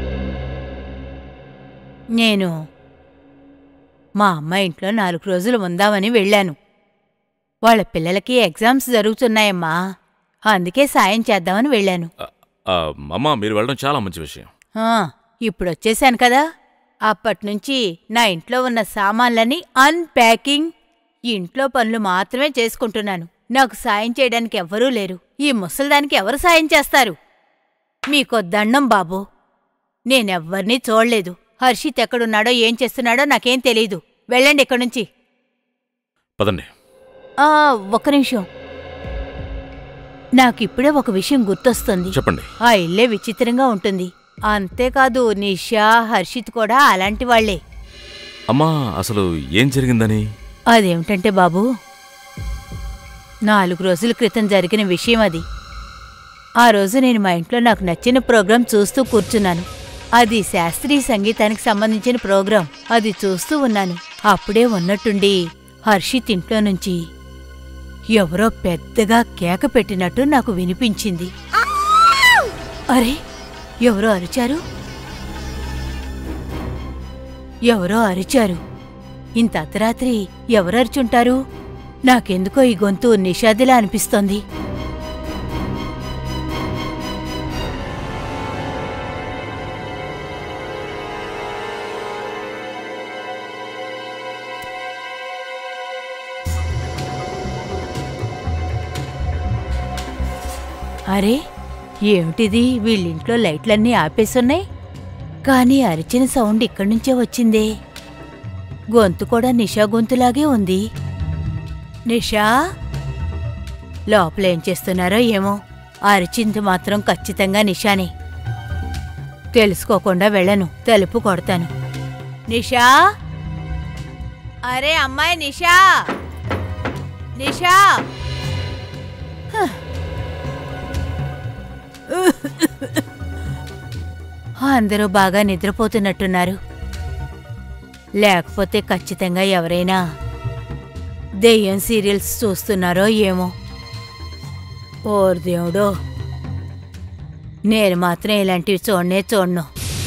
Speaker 15: నేను మా అమ్మ ఇంట్లో నాలుగు రోజులు ఉందామని వెళ్ళాను వాళ్ళ పిల్లలకి ఎగ్జామ్స్ జరుగుతున్నాయమ్మా అందుకే సాయం చేద్దామని వెళ్ళాను
Speaker 11: ఆ, అమ్మా మీరు వెళ్ళడం చాలా మంచి విషయం
Speaker 15: ఆ, ఇప్పుడొచ్చేశాను కదా అప్పట్నుంచి నా ఇంట్లో ఉన్న సామాన్లని అన్ప్యాకింగ్ ఇంట్లో పనులు మాత్రమే చేసుకుంటున్నాను నాకు సాయం చేయడానికి ఎవ్వరూ లేరు ఈ ముసల్దానికి ఎవరు సాయం చేస్తారు మీకో దండం బాబు నేనెవ్వర్నీ చూడలేదు హర్షిత్ ఎక్కడున్నాడో ఏం చేస్తున్నాడో నాకేం తెలీదు వెళ్ళండి ఇక్కడి నుంచి
Speaker 11: పదండి
Speaker 15: ఆ, ఒక్క నిమిషం నాకిప్పుడే ఒక విషయం గుర్తొస్తుంది
Speaker 11: చెప్పండి
Speaker 15: ఆ ఇల్లే విచిత్రంగా ఉంటుంది అంతేకాదు నిషా హర్షిత్ కూడా అలాంటి వాళ్లే
Speaker 11: అమ్మా అసలు ఏం జరిగిందని
Speaker 15: అదేమిటంటే బాబు నాలుగు రోజుల క్రితం జరిగిన విషయం అది ఆ రోజు నేను మా ఇంట్లో నాకు నచ్చిన ప్రోగ్రాం చూస్తూ కూర్చున్నాను అది శాస్త్రీయ సంగీతానికి సంబంధించిన ప్రోగ్రాం అది చూస్తూ ఉన్నాను అప్పుడే ఉన్నట్టుండి హర్షిత్ ఇంట్లో నుంచి ఎవరో పెద్దగా కేక పెట్టినట్టు నాకు వినిపించింది అరే ఎవరో అరిచారు ఎవరో అరిచారు ఇంత అర్ధరాత్రి ఎవరు అరిచుంటారు నాకెందుకో ఈ గొంతు నిషాదిలా అనిపిస్తోంది అరే ఏమిటిది వీళ్ళింట్లో లైట్లన్నీ ఆపేసున్నాయి కానీ అరిచిన సౌండ్ ఇక్కడి నుంచే వచ్చిందే గొంతు కూడా నిషా గొంతులాగే ఉంది నిషా లోపలేం చేస్తున్నారో ఏమో అరిచింది మాత్రం ఖచ్చితంగా నిషానే తెలుసుకోకుండా వెళ్ళను తలుపు కొడతాను నిషా అరే అమ్మాయి నిషా నిషా హ. అందరూ బాగా నిద్రపోతున్నట్టున్నారు లేకపోతే ఖచ్చితంగా ఎవరైనా దెయ్యం సీరియల్స్ చూస్తున్నారో ఏమో ఓర్ దేవుడో నేను మాత్రం ఇలాంటివి చూడనే చూడను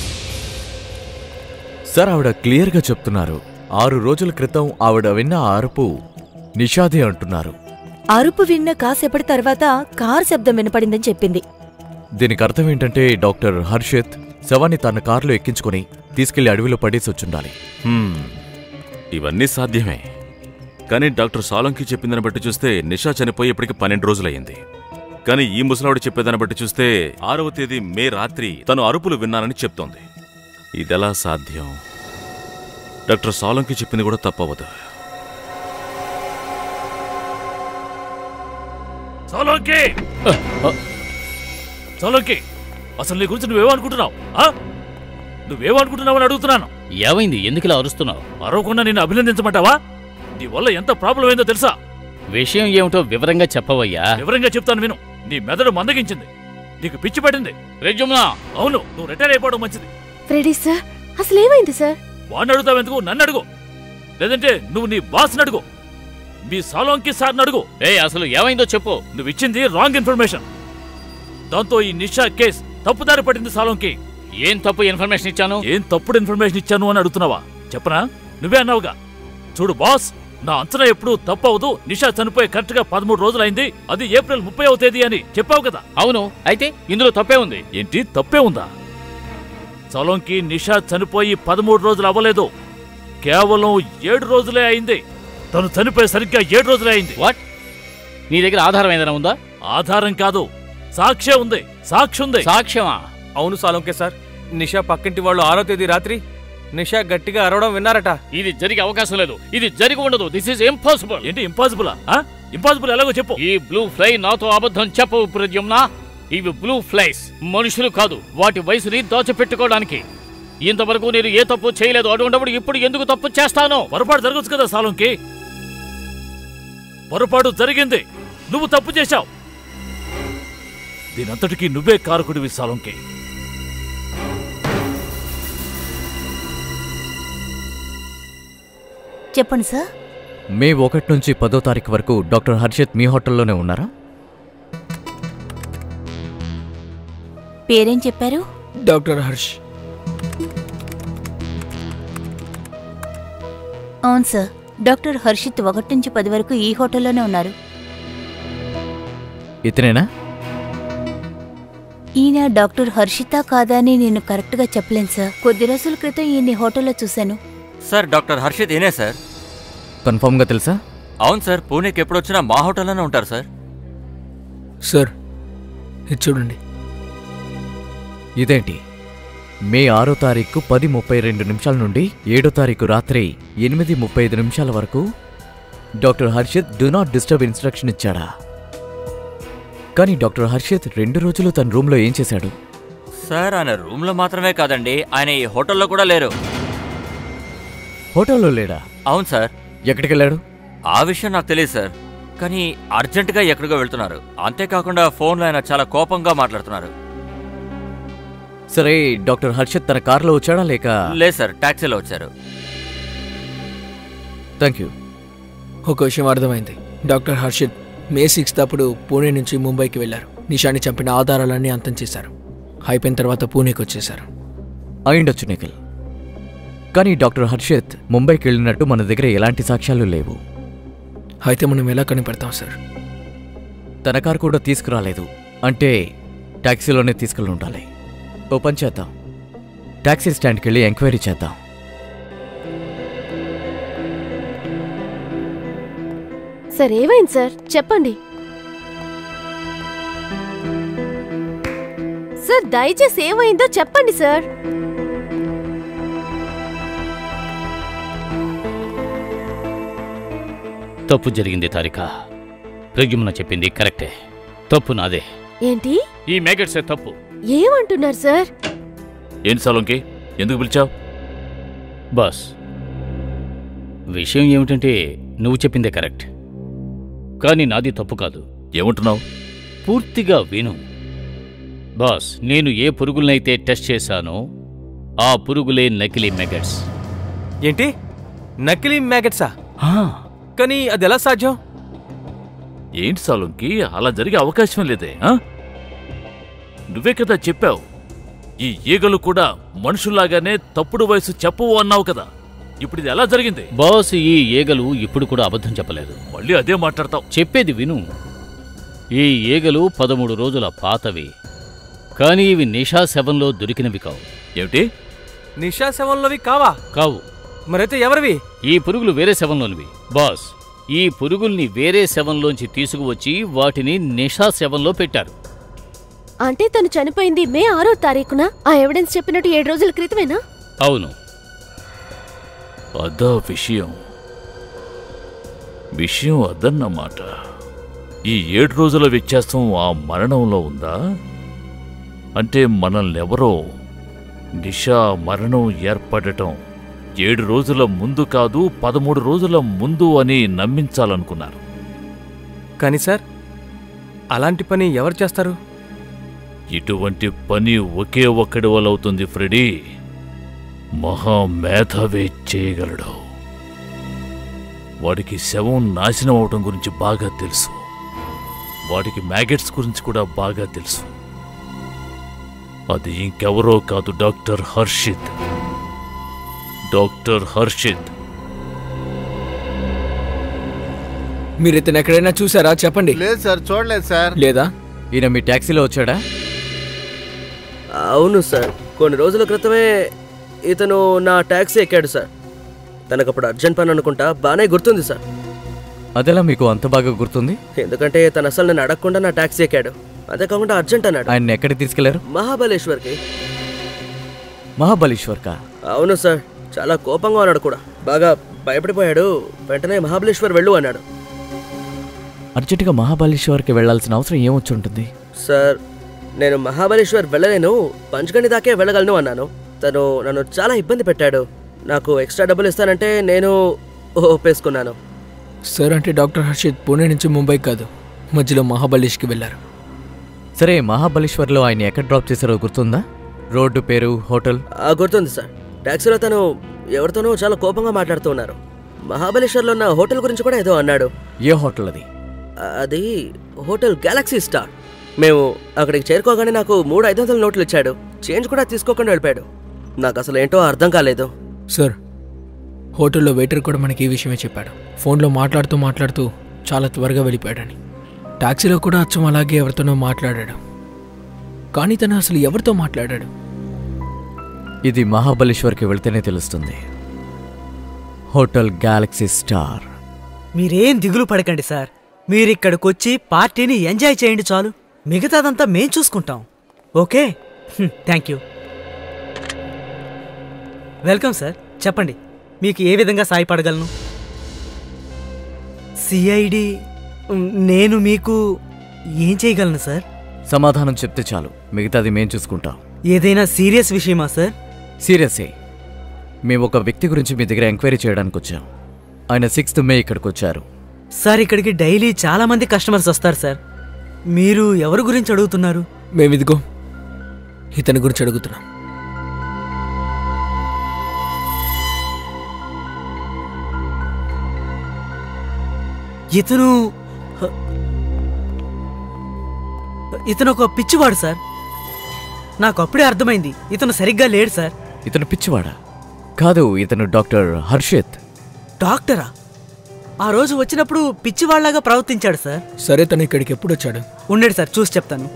Speaker 10: సార్ ఆవిడ క్లియర్గా చెప్తున్నారు ఆరు రోజుల క్రితం ఆవిడ విన్న ఆ అరుపు నిషాదే అంటున్నారు
Speaker 5: అరుపు విన్న కాసేపటి తర్వాత కారు శబ్దం వినపడిందని చెప్పింది
Speaker 10: దీనికి అర్థం ఏంటంటే డాక్టర్ హర్షిత్ శవాన్ని తన కారులో ఎక్కించుకొని తీసుకెళ్లి అడవిలో పడేసి వచ్చుండాలి
Speaker 11: హ్మ్. ఇవన్నీ సాధ్యమే కానీ డాక్టర్ సాలంకి చెప్పిందని బట్టి చూస్తే నిషా చనిపోయి ఇప్పటికి పన్నెండు రోజులయ్యింది కానీ ఈ ముసలావిడ చెప్పేదాన్ని బట్టి చూస్తే ఆరవ తేదీ మే రాత్రి తను అరుపులు విన్నానని చెప్తోంది ఇదెలా సాధ్యం డాక్టర్ సాలంకి చెప్పింది కూడా తప్పవదు
Speaker 7: సోలంకి సోలంకి అసలు నీ గురించి నువ్వేమనుకుంటున్నావు ఆ? నువ్వేమనుకుంటున్నావు అని అడుగుతున్నాను
Speaker 8: ఏమైంది ఎందుకు ఇలా అరుస్తున్నావు
Speaker 7: అరవకుండా నిన్ను అభినందించమంటావా నీ వల్ల ఎంత ప్రాబ్లం అయిందో తెలుసా
Speaker 8: విషయం ఏమిటో వివరంగా చెప్పవయ్యా
Speaker 7: వివరంగా చెప్తాను విను నీ మెదడు మందగించింది నీకు పిచ్చి పడింది
Speaker 8: రెజ్యుమ్నా
Speaker 7: అవును నువ్వు రిటైర్ అయిపోవడం మంచిది
Speaker 3: ఫ్రెడీ సార్ అసలు ఏమైంది సార్
Speaker 7: వాడిని అడుగుతావు ఎందుకు నన్ను అడుగు లేదంటే నువ్వు నీ బాస్ని అడుగు మీ సాలోంకి సార్ని అడుగు
Speaker 8: ఏ అసలు ఏమైందో చెప్పు
Speaker 7: నువ్వు ఇచ్చింది రాంగ్ ఇన్ఫర్మేషన్ దాంతో ఈ నిషా కేస్ తప్పుదారి పడింది సాలోంకి
Speaker 8: ఏం తప్పు ఇన్ఫర్మేషన్ ఇచ్చాను
Speaker 7: ఏం తప్పుడు ఇన్ఫర్మేషన్ ఇచ్చాను అని అడుగుతున్నావా చెప్పనా నువ్వే అన్నావుగా చూడు బాస్ నా అంచనా ఎప్పుడు తప్పవదు నిషా చనిపోయి కరెక్ట్ గా పదమూడు రోజులైంది అది ఏప్రిల్ ముప్పై తేదీ అని చెప్పావు కదా
Speaker 8: అవును అయితే ఇందులో తప్పే ఉంది
Speaker 7: ఏంటి తప్పే ఉందా సలోంకి నిషా చనిపోయి పదమూడు రోజులు అవ్వలేదు కేవలం ఏడు రోజులే అయింది తను చనిపోయి సరిగ్గా ఏడు రోజులే అయింది
Speaker 8: వాట్ నీ దగ్గర ఆధారం ఏదైనా ఉందా
Speaker 7: ఆధారం కాదు సాక్ష్యం ఉంది సాక్షి ఉంది
Speaker 8: సాక్ష్యమా
Speaker 9: అవును సాలంకే సార్ నిషా పక్కింటి వాళ్ళు ఆరో తేదీ రాత్రి నిషా గట్టిగా అరవడం విన్నారట
Speaker 8: ఇది జరిగే అవకాశం లేదు ఇది జరిగి ఉండదు దిస్ ఇస్ ఇంపాసిబుల్
Speaker 7: ఏంటి ఇంపాసిబుల్ ఇంపాసిబుల్ ఎలాగో చెప్పు
Speaker 8: ఈ బ్లూ ఫ్లై నాతో అబద్ధం చెప్పవు ప్రద్యుమ్నా ఇవి బ్లూ ఫ్లైస్ మనుషులు కాదు వాటి వయసుని దాచిపెట్టుకోవడానికి ఇంతవరకు నేను ఏ తప్పు చేయలేదు అటువంటిప్పుడు ఇప్పుడు ఎందుకు తప్పు చేస్తాను
Speaker 7: పొరపాటు జరగచ్చు కదా సాలోంకి పొరపాటు జరిగింది నువ్వు తప్పు చేశావు దీనంతటికీ నువ్వే కారకుడివి సాలోంకి
Speaker 15: చెప్పండి సార్
Speaker 10: మే ఒకటి నుంచి పదో తారీఖు వరకు డాక్టర్ హర్షిత్ మీ హోటల్లోనే ఉన్నారా
Speaker 15: పేరేం చెప్పారు
Speaker 2: డాక్టర్ హర్ష్
Speaker 15: అవును సార్ డాక్టర్ హర్షిత్ ఒకటి నుంచి పది వరకు ఈ హోటల్లోనే ఉన్నారు
Speaker 10: ఇతనేనా
Speaker 15: ఈయన డాక్టర్ హర్షిత కాదా అని నేను కరెక్ట్గా చెప్పలేను సార్ కొద్ది రోజుల క్రితం ఈయన్ని హోటల్లో చూశాను
Speaker 14: సార్ డాక్టర్ హర్షిత్ ఏనే సార్
Speaker 10: కన్ఫర్మ్గా తెలుసా
Speaker 14: అవును సార్ పూణేకి ఎప్పుడు వచ్చినా మా హోటల్లోనే ఉంటారు సార్
Speaker 2: సార్ ఇది చూడండి
Speaker 10: ఇదేంటి మే ఆరో తారీఖు పది ముప్పై రెండు నిమిషాల నుండి ఏడో తారీఖు రాత్రి ఎనిమిది ముప్పై ఐదు నిమిషాల వరకు doctor Harshit do not disturb instruction ఇచ్చాడా కానీ డాక్టర్ హర్షిత్ రెండు రోజులు తన రూమ్లో ఏం చేశాడు
Speaker 14: సార్ ఆయన రూమ్లో మాత్రమే కాదండి ఆయన ఈ హోటల్లో కూడా లేరు
Speaker 10: హోటల్లో లేడా
Speaker 14: అవును సార్
Speaker 10: ఎక్కడికి వెళ్ళాడు
Speaker 14: ఆ విషయం నాకు తెలియదు సార్ కానీ అర్జెంటుగా ఎక్కడికో వెళ్తున్నారు అంతేకాకుండా ఫోన్లో ఆయన చాలా కోపంగా మాట్లాడుతున్నారు
Speaker 10: సరే డాక్టర్ హర్షిత్ తన కారులో వచ్చాడా లేక
Speaker 14: లేదు సార్ టాక్సీలో వచ్చారు
Speaker 10: థ్యాంక్ యూ
Speaker 2: ఒక విషయం అర్థమైంది డాక్టర్ హర్షిత్ మే సిక్స్త్ అప్పుడు పూణే నుంచి ముంబైకి వెళ్లారు నిషాని చంపిన ఆధారాలన్నీ అంతం చేశారు అయిపోయిన తర్వాత పూణేకి వచ్చేశారు
Speaker 10: అయిండొచ్చు నిఖిల్ కానీ డాక్టర్ హర్షిత్ ముంబైకి వెళ్ళినట్టు మన దగ్గర ఎలాంటి సాక్ష్యాలు లేవు
Speaker 2: అయితే మనం ఎలా కనిపెడతాం సార్
Speaker 10: తన కారు కూడా తీసుకురాలేదు అంటే టాక్సీలోనే తీసుకెళ్ళి ఉండాలి ఓ పని చేద్దాం టాక్సీ స్టాండ్కి వెళ్ళి ఎంక్వైరీ చేద్దాం
Speaker 3: సార్ ఏమైంది సార్ చెప్పండి సార్ దయచేసి ఏమైందో చెప్పండి సార్
Speaker 8: తప్పు జరిగింది తారిక ప్రజ్ఞమున చెప్పింది కరెక్టే తప్పు నాదే
Speaker 3: ఏంటి
Speaker 8: ఈ మ్యాగెట్సే తప్పు
Speaker 3: ఏమంటున్నారు సార్
Speaker 7: ఏంటి సాలోంకి ఎందుకు పిలిచావు
Speaker 8: బాస్ విషయం ఏమిటంటే నువ్వు చెప్పిందే కరెక్ట్ కానీ నాది తప్పు కాదు
Speaker 7: ఏమంటున్నావు
Speaker 8: పూర్తిగా విను బాస్ నేను ఏ పురుగులనైతే టెస్ట్ చేశానో ఆ పురుగులే నకిలీ మెగట్స్
Speaker 9: ఏంటి నకిలీ మ్యాగెట్సా కానీ అది ఎలా సాధ్యం
Speaker 7: ఏంటి సాలోంకి అలా జరిగే అవకాశం లేదే ఆ? నువ్వే కదా చెప్పావు ఈ ఈగలు కూడా మనుషుల్లాగానే తప్పుడు వయసు చెప్పవు అన్నావు కదా ఇప్పుడు ఇది ఎలా జరిగింది
Speaker 8: బాస్ ఈ ఈగలు ఇప్పుడు కూడా అబద్ధం చెప్పలేదు
Speaker 7: మళ్ళీ అదే మాట్లాడతావు
Speaker 8: చెప్పేది విను ఈ ఈగలు పదమూడు రోజుల పాతవి కానీ ఇవి నిషా శవంలో దొరికినవి కావు
Speaker 7: ఏమిటి
Speaker 9: నిషా శవంలోవి కావా
Speaker 8: కావు
Speaker 9: మరైతే ఎవరివి
Speaker 8: ఈ పురుగులు వేరే శవంలోనివి బాస్ ఈ పురుగుల్ని వేరే శవంలోంచి తీసుకువచ్చి వాటిని నిషా శవంలో పెట్టారు
Speaker 3: అంటే తను చనిపోయింది మే ఆరో తారీఖున ఆ ఎవిడెన్స్ చెప్పినట్టు ఏడు రోజుల క్రితమేనా
Speaker 8: అవును
Speaker 7: అదా విషయం విషయం అదన్నమాట ఈ ఏడు రోజుల వ్యత్యాసం ఆ మరణంలో ఉందా అంటే మనల్నెవరో నిషా మరణం ఏర్పడటం ఏడు రోజుల ముందు కాదు పదమూడు రోజుల ముందు అని నమ్మించాలనుకున్నారు
Speaker 9: కానీ సార్ అలాంటి పని ఎవరు చేస్తారు
Speaker 7: ఇటువంటి పని ఒకే ఒక్కడి వల్ల అవుతుంది ఫ్రెడీ మహామేధావే చేయగలడు వాడికి శవం నాశనం అవటం గురించి బాగా తెలుసు వాడికి మ్యాగెట్స్ గురించి కూడా బాగా తెలుసు అది ఇంకెవరో కాదు డాక్టర్ హర్షిత్ డాక్టర్ హర్షిత్
Speaker 2: మీరు ఇతను ఎక్కడైనా చూసారా చెప్పండి
Speaker 12: లేదు సార్ చూడలేదు సార్
Speaker 2: లేదా
Speaker 10: ఈయన మీ ట్యాక్సీలో వచ్చాడా
Speaker 1: అవును సార్ కొన్ని రోజుల క్రితమే ఇతను నా ట్యాక్సీ ఎక్కాడు సార్ తనకు అప్పుడు అర్జెంట్ పని అనుకుంటా బాగానే గుర్తుంది సార్
Speaker 10: అదెలా మీకు అంత బాగా గుర్తుంది
Speaker 1: ఎందుకంటే తను అసలు నేను అడగకుండా నా ట్యాక్సీ ఎక్కాడు అదే కాకుండా అర్జెంట్ అన్నాడు
Speaker 10: ఆయన ఎక్కడికి తీసుకెళ్లారు
Speaker 1: మహాబలేశ్వర్కి
Speaker 10: మహాబలేశ్వర్కా
Speaker 1: అవును సార్ చాలా కోపంగా ఉన్నాడు కూడా బాగా భయపడిపోయాడు వెంటనే మహాబలేశ్వర్ వెళ్ళు అన్నాడు
Speaker 10: అర్జెంటుగా మహాబలేశ్వర్కి వెళ్లాల్సిన అవసరం ఏమొచ్చి ఉంటుంది
Speaker 1: సార్ నేను మహాబలేశ్వర్ వెళ్ళలేను పంచగండి దాకే వెళ్ళగలను అన్నాను తను నన్ను చాలా ఇబ్బంది పెట్టాడు నాకు ఎక్స్ట్రా డబ్బులు ఇస్తానంటే నేను ఒప్పేసుకున్నాను
Speaker 2: సార్ అంటే డాక్టర్ హర్షిత్ పూణే నుంచి ముంబై కాదు మధ్యలో మహాబలేష్కి వెళ్ళారు
Speaker 10: సరే మహాబలేశ్వర్లో ఆయన ఎక్కడ డ్రాప్ చేశారో గుర్తుందా రోడ్డు పేరు హోటల్
Speaker 1: ఆ గుర్తుంది సార్ ట్యాక్సీలో తను ఎవరితోనో చాలా కోపంగా మాట్లాడుతూ ఉన్నారు మహాబలేశ్వర్లో ఉన్న హోటల్ గురించి కూడా ఏదో అన్నాడు
Speaker 10: ఏ హోటల్ అది
Speaker 1: అది హోటల్ గెలాక్సీ స్టార్ మేము అక్కడికి చేరుకోగానే నాకు మూడు ఐదు వందల నోట్లు ఇచ్చాడు చేంజ్ కూడా తీసుకోకుండా వెళ్ళిపోయాడు నాకు అసలు ఏంటో అర్థం కాలేదు
Speaker 2: సార్ హోటల్లో వెయిటర్ కూడా మనకి ఈ విషయమే చెప్పాడు ఫోన్లో మాట్లాడుతూ మాట్లాడుతూ చాలా త్వరగా వెళ్ళిపోయాడని టాక్సీలో కూడా అచ్చం అలాగే ఎవరితోనో మాట్లాడాడు కానీ తను అసలు ఎవరితో మాట్లాడాడు
Speaker 10: ఇది మహాబలేశ్వర్కి వెళ్తేనే తెలుస్తుంది హోటల్ గ్యాలక్సీ స్టార్
Speaker 13: మీరేం దిగులు పడకండి సార్ మీరిక్కడికొచ్చి పార్టీని ఎంజాయ్ చేయండి చాలు మిగతాదంతా మేం చూసుకుంటాం okay thank you welcome sir చెప్పండి మీకు ఏ విధంగా సాయపడగలను సిఐడి నేను మీకు ఏం చేయగలను సార్
Speaker 10: సమాధానం చెప్తే చాలు మిగతాది మేం చూసుకుంటాం
Speaker 13: ఏదైనా సీరియస్ విషయమా సార్
Speaker 10: సీరియసే మేము ఒక వ్యక్తి గురించి మీ దగ్గర ఎంక్వైరీ చేయడానికి వచ్చాం ఆయన సిక్స్త్ మే ఇక్కడికి వచ్చారు
Speaker 13: సార్ ఇక్కడికి డైలీ చాలా మంది కస్టమర్స్ వస్తారు సార్ మీరు ఎవరి గురించి అడుగుతున్నారు
Speaker 2: మేమిదిగో ఇతని గురించి అడుగుతున్నాం
Speaker 13: ఇతను హ, ఇతను ఒక పిచ్చివాడు సార్ నాకు అప్పుడే అర్థమైంది ఇతను సరిగ్గా లేడు సార్
Speaker 10: ఇతను పిచ్చివాడా కాదు ఇతను డాక్టర్ హర్షిత్
Speaker 13: డాక్టరా ఆ రోజు వచ్చినప్పుడు పిచ్చివాళ్లాగా ప్రవర్తించాడు సార్
Speaker 2: సరే తను ఇక్కడికి ఎప్పుడు వచ్చాడు
Speaker 13: ఉండండి సార్ చూసి చెప్తాను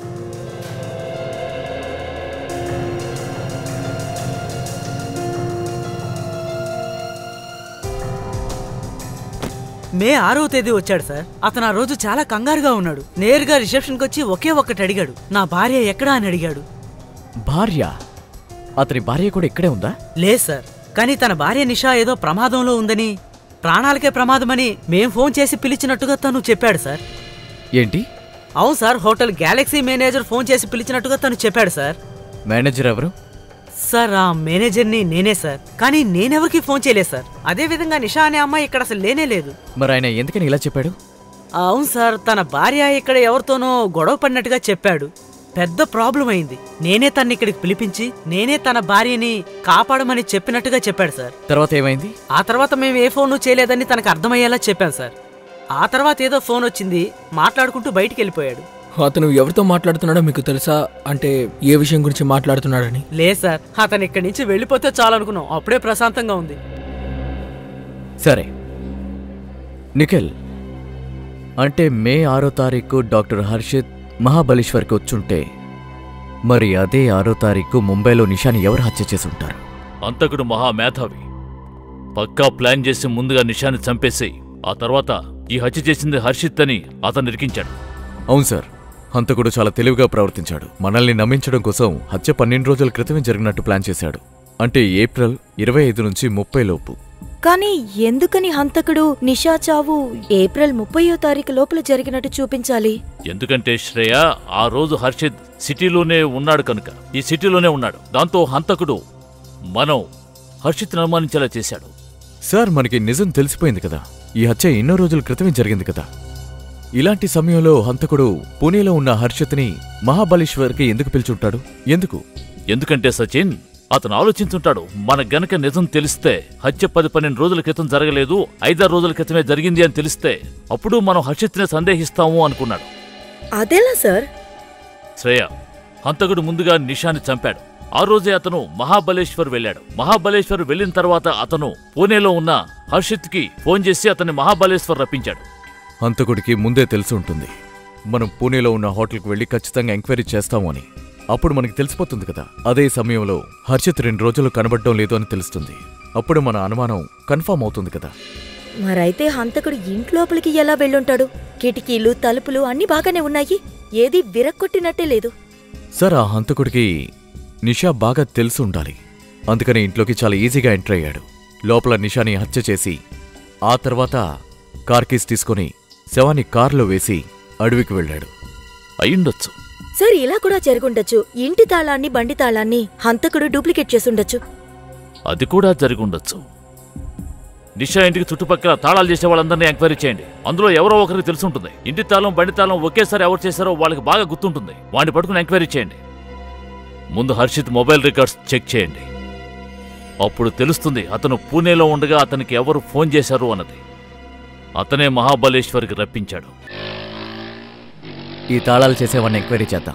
Speaker 13: మే ఆరవ తేదీ వచ్చాడు సార్ అతను ఆ రోజు చాలా కంగారుగా ఉన్నాడు నేరుగా రిసెప్షన్కి వచ్చి ఒకే ఒక్కటి అడిగాడు నా భార్య ఎక్కడా అని అడిగాడు
Speaker 10: భార్య అతని భార్య కూడా ఇక్కడే ఉందా
Speaker 13: లేదు సార్ కానీ తన భార్య నిషా ఏదో ప్రమాదంలో ఉందని ప్రాణాలకే ప్రమాదమని మేం ఫోన్ చేసి పిలిచినట్టుగా తను చెప్పాడు సార్
Speaker 10: ఏంటి
Speaker 13: అవును sir hotel Galaxy manager phone చేసి పిలిచినట్టుగా తను చెప్పాడు సార్
Speaker 10: మేనేజర్ ఎవరు
Speaker 13: సార్ ఆ మేనేజర్ని నేనే సార్ కానీ నేనెవరికి ఫోన్ చేయలేదు సార్ అదే విధంగా నిషా అనే అమ్మాయి ఇక్కడ అసలు లేనే లేదు
Speaker 10: మరి ఆయన ఎందుకని ఇలా చెప్పాడు
Speaker 13: అవును సార్ తన భార్య ఇక్కడ ఎవరితోనో గొడవ పడినట్టుగా చెప్పాడు పెద్ద ప్రాబ్లం అయింది నేనే తన్ని ఇక్కడికి పిలిపించి నేనే తన భార్యని కాపాడమని చెప్పినట్టుగా చెప్పాడు సార్
Speaker 10: తర్వాత ఏమైంది
Speaker 13: ఆ తర్వాత మేము ఏ ఫోను చేయలేదని తనకు అర్థమయ్యేలా చెప్పాం సార్ ఆ తర్వాత ఏదో ఫోన్ వచ్చింది మాట్లాడుకుంటూ బయటికి వెళ్ళిపోయాడు
Speaker 2: అతను ఎవరితో మాట్లాడుతున్నాడో మీకు తెలుసా అంటే ఏ విషయం గురించి మాట్లాడుతున్నాడని
Speaker 13: లేదు సార్ అతను ఇక్కడి నుంచి వెళ్ళిపోతే చాలనుకున్నాం అప్పుడే ప్రశాంతంగా ఉంది
Speaker 10: సరే నిఖిల్ అంటే మే ఆరో తారీఖు డాక్టర్ హర్షిత్ మహాబలేశ్వర్కి వచ్చుంటే మరి అదే ఆరో తారీఖు ముంబైలో నిషాని ఎవరు హత్య చేసి ఉంటారు
Speaker 7: అంతకుడు మహా మేధావి పక్కా ప్లాన్ చేసి ముందుగా నిషాని చంపేసి ఆ తర్వాత ఈ హత్య చేసింది హర్షిత్ అని అతను ఇరికించాడు
Speaker 10: అవును సార్ హంతకుడు చాలా తెలివిగా ప్రవర్తించాడు మనల్ని నమ్మించడం కోసం హత్య పన్నెండు రోజుల క్రితమే జరిగినట్టు ప్లాన్ చేశాడు అంటే ఏప్రిల్ ఇరవై ఐదు నుంచి ముప్పై లోపు
Speaker 5: కానీ ఎందుకని హంతకుడు నిషా చావు ఏప్రిల్ ముప్పయో తారీఖు లోపల జరిగినట్టు చూపించాలి
Speaker 7: ఎందుకంటే శ్రేయ ఆ రోజు హర్షిత్ సిటీలోనే ఉన్నాడు కనుక ఈ సిటీలోనే ఉన్నాడు దాంతో హంతకుడు మనం హర్షిత్ని అనుమానించేలా చేశాడు
Speaker 10: సార్ మనకి నిజం తెలిసిపోయింది కదా ఈ హత్య ఎన్నో రోజుల క్రితమే జరిగింది కదా ఇలాంటి సమయంలో హంతకుడు పూణేలో ఉన్న హర్షత్ని మహాబలేశ్వర్కి ఎందుకు పిలుచుంటాడు ఎందుకు
Speaker 7: ఎందుకంటే సచిన్ అతను ఆలోచించుంటాడు మన గనక నిజం తెలిస్తే హత్య పది పన్నెండు రోజుల క్రితం జరగలేదు ఐదారు రోజుల క్రితమే జరిగింది అని తెలిస్తే అప్పుడు మనం హర్షిత్నే సందేహిస్తాము అనుకున్నాడు
Speaker 5: అదెలా సార్
Speaker 7: శ్రేయ హంతకుడు ముందుగా నిషాని చంపాడు ఆ రోజే అతను మహాబలేశ్వర్ వెళ్ళాడు మహాబలేశ్వర్ వెళ్ళిన తర్వాత అతను పూణేలో ఉన్న హర్షిత్కి ఫోన్ చేసి అతన్ని మహాబలేశ్వర్ రప్పించాడు
Speaker 10: హంతకుడికి ముందే తెలిసి ఉంటుంది మనం పూణేలో ఉన్న హోటల్కి వెళ్ళి ఖచ్చితంగా ఎంక్వైరీ చేస్తాము అని అప్పుడు మనకి తెలిసిపోతుంది కదా అదే సమయంలో హర్షిత్ రెండు రోజులు కనబడడం లేదు అని తెలుస్తుంది అప్పుడు మన అనుమానం కన్ఫర్మ్ అవుతుంది కదా
Speaker 5: మరైతే హంతకుడు ఇంట్లోపలికి ఎలా వెళ్ళుంటాడు కిటికీలు తలుపులు అన్ని బాగానే ఉన్నాయి ఏది విరక్కొట్టినట్టే లేదు
Speaker 10: సార్ ఆ హంతకుడికి నిషా బాగా తెలిసి ఉండాలి అందుకని ఇంట్లోకి చాలా ఈజీగా ఎంటర్ అయ్యాడు లోపల నిషాని హత్య చేసి ఆ తర్వాత కార్ కీస్ తీసుకొని శవాన్ని కారులో వేసి అడవికి వెళ్ళాడు
Speaker 7: అయ్యుండొచ్చు
Speaker 5: సార్ ఇలా కూడా జరుగుండొచ్చు ఇంటి తాళాన్ని బండి తాళాన్ని హంతకుడు డూప్లికేట్ చేసుండొచ్చు
Speaker 7: అది కూడా జరిగుండొచ్చు నిషా ఇంటికి చుట్టుపక్కల తాళాలు చేసే వాళ్ళందరినీ ఎంక్వైరీ చేయండి అందులో ఎవరో ఒకరికి తెలుసుంటుంది ఇంటి తాళం బండి తాళం ఒకేసారి ఎవరు చేశారో వాళ్ళకి బాగా గుర్తుంటుంది వాడిని పట్టుకుని ఎంక్వైరీ చేయండి ముందు హర్షిత్ మొబైల్ రికార్డ్స్ చెక్ చేయండి అప్పుడు తెలుస్తుంది అతను పూణేలో ఉండగా అతనికి ఎవరు ఫోన్ చేశారు అన్నది అతనే మహాబలేశ్వర్కి రప్పించాడు
Speaker 10: ఈ తాళాలు చేసేవాడిని ఎంక్వైరీ చేద్దాం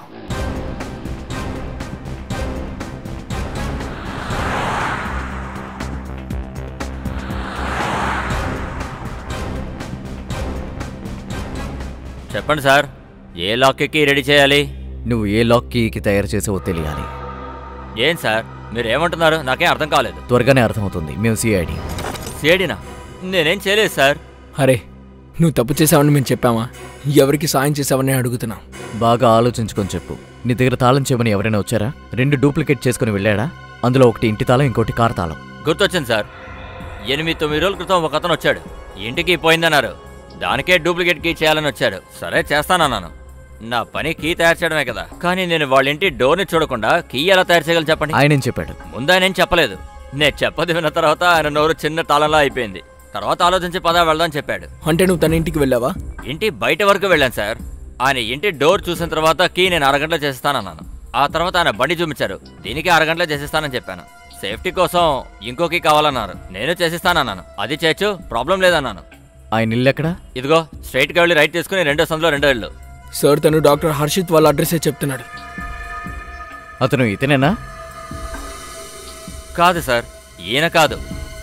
Speaker 14: చెప్పండి సార్ ఏ లాక్కి రెడీ చేయాలి
Speaker 10: నువ్వు ఏ లాక్ కీకి తయారు చేసావో తెలియాలి
Speaker 14: ఏం సార్ మీరు ఏమంటున్నారు నాకేం అర్థం కాలేదు
Speaker 10: త్వరగానే అర్థమవుతుంది మేము సిఐడి
Speaker 14: సేడినా నేనేం చేయలేదు సార్
Speaker 2: అరే నువ్వు తప్పు చేసావని మేము చెప్పామా ఎవరికి సాయం చేసావని అడుగుతున్నాం
Speaker 10: బాగా ఆలోచించుకొని చెప్పు నీ దగ్గర తాళం చేయమని ఎవరైనా వచ్చారా రెండు డూప్లికేట్ చేసుకుని వెళ్ళాడా అందులో ఒకటి ఇంటి తాళం ఇంకోటి కార్ తాళం
Speaker 14: గుర్తొచ్చింది సార్ ఎనిమిది తొమ్మిది రోజుల క్రితం ఒక అతను వచ్చాడు ఇంటికి పోయిందన్నారు దానికే డూప్లికేట్ కీ చేయాలని వచ్చాడు సరే చేస్తానన్నాను నా పని కీ తయారు చేయడమే కదా కానీ నేను వాళ్ళ ఇంటి డోర్ని చూడకుండా కీ ఎలా తయారు చేయగలను చెప్పండి
Speaker 10: ఆయనేం చెప్పాడు
Speaker 14: ముందు ఆయన ఏం చెప్పలేదు నేను చెప్పది విన్న తర్వాత ఆయన నోరు చిన్న తాళంలా అయిపోయింది తర్వాత ఆలోచించి పదా వెళ్దాం చెప్పాడు
Speaker 2: అంటే నువ్వు తన ఇంటికి వెళ్ళావా
Speaker 14: ఇంటి బయట వరకు వెళ్ళాను సార్ ఆయన ఇంటి డోర్ చూసిన తర్వాత కీ నేను అరగంటలో చేసేస్తానన్నాను ఆ తర్వాత ఆయన బండి చూపించారు దీనికి అరగంటలో చేసేస్తానని చెప్పాను సేఫ్టీ కోసం ఇంకో కీ కావాలన్నారు నేను చేసిస్తానన్నాను అది చేయొచ్చు ప్రాబ్లం లేదన్నాను
Speaker 10: ఆయన ఇల్లు ఎక్కడా
Speaker 14: ఇదిగో స్ట్రైట్ గా వెళ్ళి రైట్ తీసుకుని రెండో సందులో రెండో ఇల్లు
Speaker 2: సార్ తను డాక్టర్ హర్షిత్ వాళ్ళ అడ్రస్సే చెప్తున్నాడు
Speaker 10: అతను ఇతనేనా
Speaker 14: కాదు సార్ ఈయన కాదు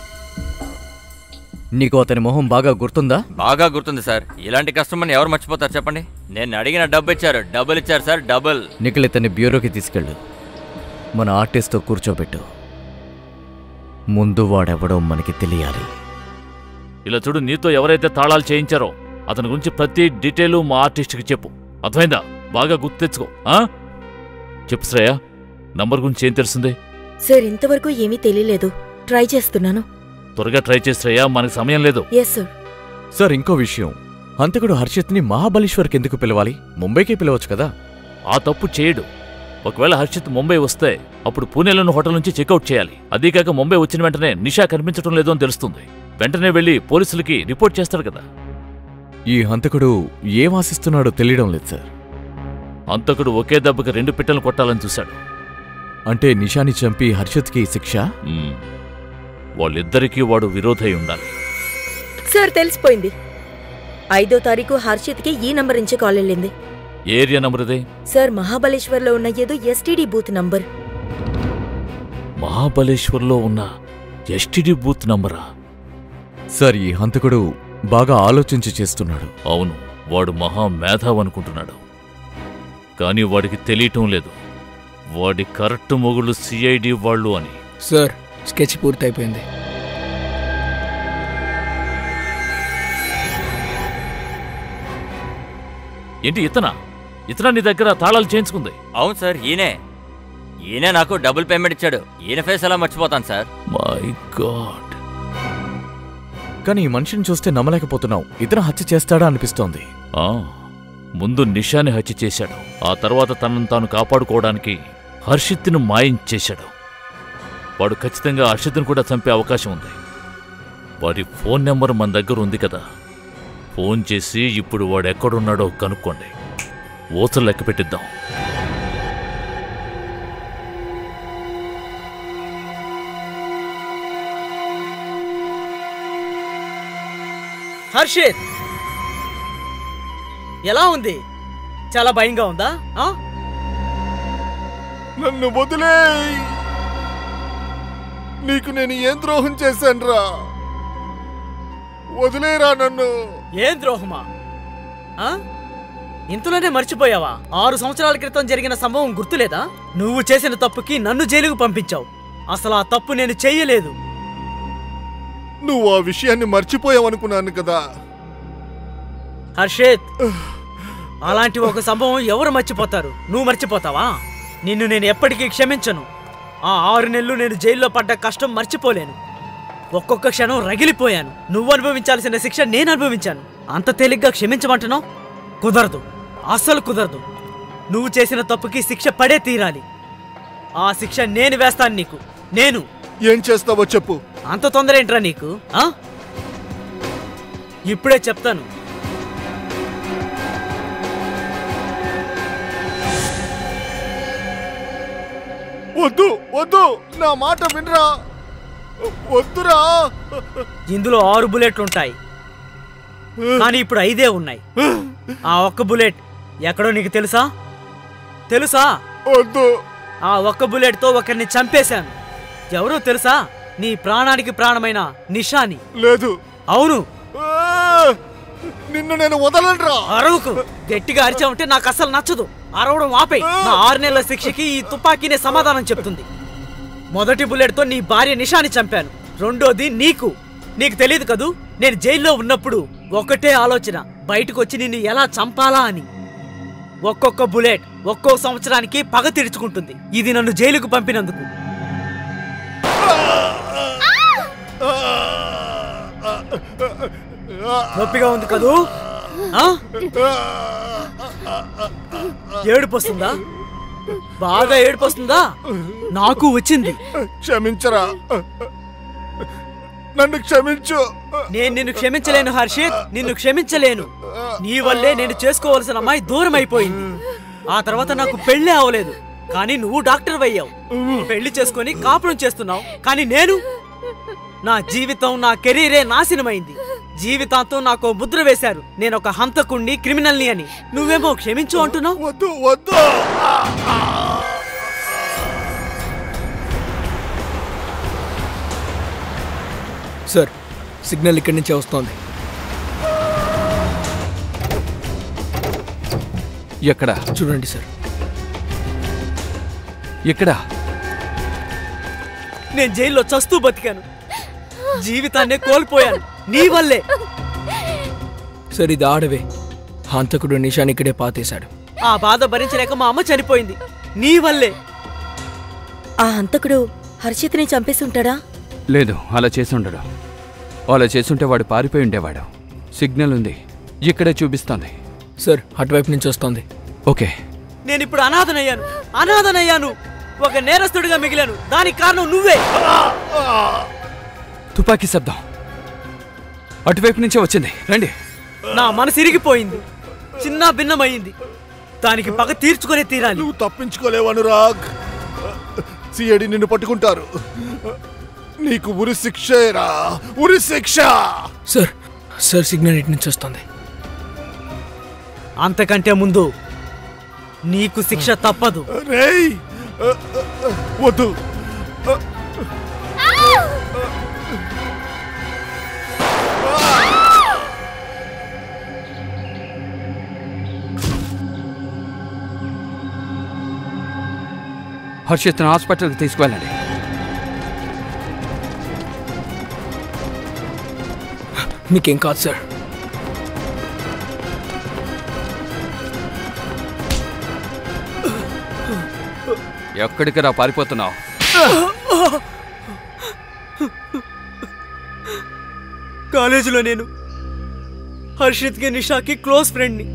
Speaker 10: నీకు అతని మొహం బాగా గుర్తుందా
Speaker 14: బాగా గుర్తుంది సార్ ఇలాంటి కస్టమర్ని ఎవరు మర్చిపోతారు చెప్పండి నేను అడిగిన డబ్బు ఇచ్చారు డబుల్ ఇచ్చారు సార్ డబుల్
Speaker 10: నిఖిల్ ఇతన్ని బ్యూరోకి తీసుకెళ్ళు మన ఆర్టిస్ట్తో కూర్చోబెట్టు ముందు వాడెవడో మనకి తెలియాలి
Speaker 7: ఇలా చూడు నీతో ఎవరైతే తాళాలు చేయించారో అతని గురించి ప్రతి డీటెయిల్ మా ఆర్టిస్ట్కి చెప్పు అర్థమైందా బాగా గుర్తు తెచ్చుకో ఆ? చెప్పు శ్రేయ నంబర్ గురించి ఏం తెలుస్తుంది
Speaker 5: సార్ ఇంతవరకు ఏమీ తెలియలేదు ట్రై చేస్తున్నాను
Speaker 7: త్వరగా ట్రై చేసి శ్రేయ మనకి సమయం లేదు
Speaker 5: ఎస్ సార్
Speaker 10: సార్ ఇంకో విషయం హంతకుడు హర్షిత్ని మహాబలేశ్వర్కి ఎందుకు పిలవాలి ముంబైకి పిలవచ్చు కదా
Speaker 7: ఆ తప్పు చేయడు ఒకవేళ హర్షిత్ ముంబై వస్తే అప్పుడు పూణేలోని హోటల్ నుంచి చెక్అవుట్ చేయాలి అదీకాక ముంబై వచ్చిన వెంటనే నిషా కనిపించడం లేదో అని తెలుస్తుంది వెంటనే వెళ్లి పోలీసులకి రిపోర్ట్ చేస్తాడు కదా
Speaker 10: ఈ హంతకుడు ఏం ఆశిస్తున్నాడో తెలియడం లేదు సార్
Speaker 7: అంతకుడు ఒకే దెబ్బకి రెండు పిట్టలు కొట్టాలని చూశాడు
Speaker 10: అంటే నిషాని చంపి హర్షిత్కి శిక్ష
Speaker 7: మ్మ్. వాళ్ళిద్దరికీ వాడు విరోధై ఉండాలి
Speaker 5: సార్ తెలిసిపోయింది ఐదో తారీఖు హర్షిత్కి ఈ నంబర్ నుంచి కాల్ వెళ్ళింది
Speaker 7: ఏ ఏరియా నంబర్ ఇదే
Speaker 5: సార్ మహాబలేశ్వర్లో ఉన్న ఏదో ఎస్టీడీ బూత్ నంబర్
Speaker 7: మహాబలేశ్వర్లో ఉన్న ఎస్టిడి బూత్ నంబరా
Speaker 10: సార్ ఈ హంతకుడు బాగా ఆలోచించి చేస్తున్నాడు
Speaker 7: అవును వాడు మహా మేధావ్ అనుకుంటున్నాడు కానీ వాడికి తెలియటం లేదు వాడి కరెక్ట్ మొగుళ్ళు సిఐడి వాళ్ళు అని
Speaker 2: సార్ స్కెచ్ పూర్తయిపోయింది
Speaker 7: ఏంటి ఇతనా ఇతనా నీ దగ్గర తాళాలు చేయించుకుంది
Speaker 14: అవును సార్ ఈయనే ఈయనే నాకు డబుల్ పేమెంట్ ఇచ్చాడు ఈయన ఫేస్ ఎలా మర్చిపోతాను సార్
Speaker 7: మై గాడ్
Speaker 10: కానీ ఈ మనిషిని చూస్తే నమ్మలేకపోతున్నావు ఇతను హత్య చేస్తాడా అనిపిస్తోంది
Speaker 7: ఆ, ముందు నిషాని హత్య చేశాడు ఆ తర్వాత తనను తాను కాపాడుకోవడానికి హర్షిత్ను మాయం చేశాడు వాడు ఖచ్చితంగా హర్షిత్ను కూడా చంపే అవకాశం ఉంది వాడి ఫోన్ నెంబర్ మన దగ్గర ఉంది కదా ఫోన్ చేసి ఇప్పుడు వాడు ఎక్కడున్నాడో కనుక్కోండి ఓసలు లెక్క పెట్టిద్దాం
Speaker 13: హర్షిత్ ఎలా ఉంది చాలా భయంగా ఉందా ఆ?
Speaker 12: నన్ను వదిలే నీకు నేను ఏం ద్రోహం చేశానురా వదిలేరా నన్ను
Speaker 13: ఏం ద్రోహమా ఆ? ఇంతలోనే మర్చిపోయావా ఆరు సంవత్సరాల క్రితం జరిగిన సంభవం గుర్తులేదా నువ్వు చేసిన తప్పుకి నన్ను జైలుకు పంపించావు అసలు ఆ తప్పు నేను చెయ్యలేదు
Speaker 12: నువ్వు ఆ విషయాన్ని మర్చిపోయావనుకున్నాను కదా
Speaker 13: హర్షిత్ అలాంటి ఒక సంభవం ఎవరు మర్చిపోతారు నువ్వు మర్చిపోతావా నిన్ను నేను ఎప్పటికీ క్షమించను ఆ ఆరు నెలలు నేను జైల్లో పడ్డ కష్టం మర్చిపోలేను ఒక్కొక్క క్షణం రగిలిపోయాను నువ్వు అనుభవించాల్సిన శిక్ష నేను అనుభవించాను అంత తేలిగ్గా క్షమించమంటున్నావు కుదరదు అస్సలు కుదరదు నువ్వు చేసిన తప్పుకి శిక్ష పడే తీరాలి ఆ శిక్ష నేను వేస్తాను నీకు నేను
Speaker 12: ఏం చేస్తావో చెప్పు
Speaker 13: అంత తొందర ఏంట్రా నీకు ఆ? ఇప్పుడే చెప్తాను
Speaker 12: వద్దు వద్దు నా మాట వినరా వద్దురా
Speaker 13: ఇందులో ఆరు బుల్లెట్లు ఉంటాయి కానీ ఇప్పుడు ఐదే ఉన్నాయి ఆ ఒక్క బుల్లెట్ ఎక్కడో నీకు తెలుసా తెలుసా
Speaker 12: వద్దు
Speaker 13: ఆ ఒక్క బుల్లెట్ తో ఒకరిని చంపేశాను ఎవరో తెలుసా నీ ప్రాణానికి ప్రాణమైన నిషాని
Speaker 12: లేదు
Speaker 13: అవును
Speaker 12: నిన్ను నేను వదలనురా
Speaker 13: అరవకు గట్టిగా అరిచావంటే నాకు అసలు నచ్చదు అరవడం ఆపే నా ఆరు నెలల శిక్షకి ఈ తుపాకీనే సమాధానం చెప్తుంది మొదటి బుల్లెట్తో నీ భార్య నిషాని చంపాను రెండోది నీకు నీకు తెలియదు కదూ నేను జైల్లో ఉన్నప్పుడు ఒకటే ఆలోచన బయటకు వచ్చి నిన్ను ఎలా చంపాలా అని ఒక్కొక్క బుల్లెట్ ఒక్కో సంవత్సరానికి పగ తీర్చుకుంటుంది ఇది నన్ను జైలుకు పంపినందుకు నొప్పిగా ఉంది కదూ ఆ? ఏడుపు వస్తుందా బాగా ఏడుపు వస్తుందా నాకు వచ్చింది
Speaker 12: క్షమించరా నన్ను క్షమించు
Speaker 13: నేను నిన్ను క్షమించలేను హర్షిత్ నిన్ను క్షమించలేను నీ వల్లే నేను చేసుకోవాల్సిన అమ్మాయి దూరం అయిపోయింది ఆ తర్వాత నాకు పెళ్ళే అవలేదు కానీ నువ్వు డాక్టర్ అయ్యావు పెళ్లి చేసుకొని కాపురం చేస్తున్నావు కానీ నేను నా జీవితం నా కెరీరే నాశనమైంది జీవితాంతం నాకు ఓ ముద్ర వేశారు నేను ఒక హంతకుణ్ణి క్రిమినల్ని అని నువ్వేమో క్షమించు అంటున్నావు
Speaker 12: వద్దు వద్దు
Speaker 2: సార్ సిగ్నల్ ఇక్కడి నుంచే వస్తోంది
Speaker 6: ఎక్కడ
Speaker 2: చూడండి సార్
Speaker 6: ఎక్కడ
Speaker 13: నేను జైల్లో చస్తూ బతికాను జీవితాన్నే కోల్పోయాను నీ వల్లే
Speaker 2: సార్ ఇది ఆడవే హంతకుడు నిషాన్ ఇక్కడే పాతేశాడు
Speaker 13: ఆ బాధ భరించలేక మా అమ్మ చనిపోయింది నీ వల్లే
Speaker 5: ఆ హంతకుడు హర్షిత్ని చంపేసి ఉంటాడా
Speaker 6: లేదు అలా చేసి ఉండడు అలా చేసుంటే వాడు పారిపోయి ఉండేవాడు సిగ్నల్ ఉంది ఇక్కడే చూపిస్తోంది
Speaker 2: సార్ అటువైపు నుంచి వస్తోంది
Speaker 6: ఓకే
Speaker 13: నేను ఇప్పుడు అనాథనయ్యాను అనాథనయ్యాను ఒక నేరస్తుడిగా మిగిలాను దానికి కారణం నువ్వే
Speaker 6: తుపాకీ శబ్దం అటువైపు నుంచే వచ్చింది రండి
Speaker 13: నా మనసు ఇరిగిపోయింది చిన్న భిన్నమయ్యింది దానికి పగ తీర్చుకునే తీరాలి
Speaker 12: నువ్వు తప్పించుకోలేవు అనురాగ్ సిఐడి నిన్ను పట్టుకుంటారు నీకు ఉరి శిక్షేరా ఉరి శిక్ష
Speaker 2: సార్ సార్ సిగ్నల్ ఇటు నుంచి వస్తుంది
Speaker 13: అంతకంటే ముందు నీకు శిక్ష తప్పదు
Speaker 12: రేయ్ వద్దు
Speaker 6: హర్షిత్ను హాస్పిటల్కి తీసుకువెళ్ళండి
Speaker 2: మీకేం కాదు సార్
Speaker 6: ఎక్కడికి రా పారిపోతున్నావు
Speaker 13: కాలేజీలో నేను హర్షిత్కి నిషాకి క్లోజ్ ఫ్రెండ్ని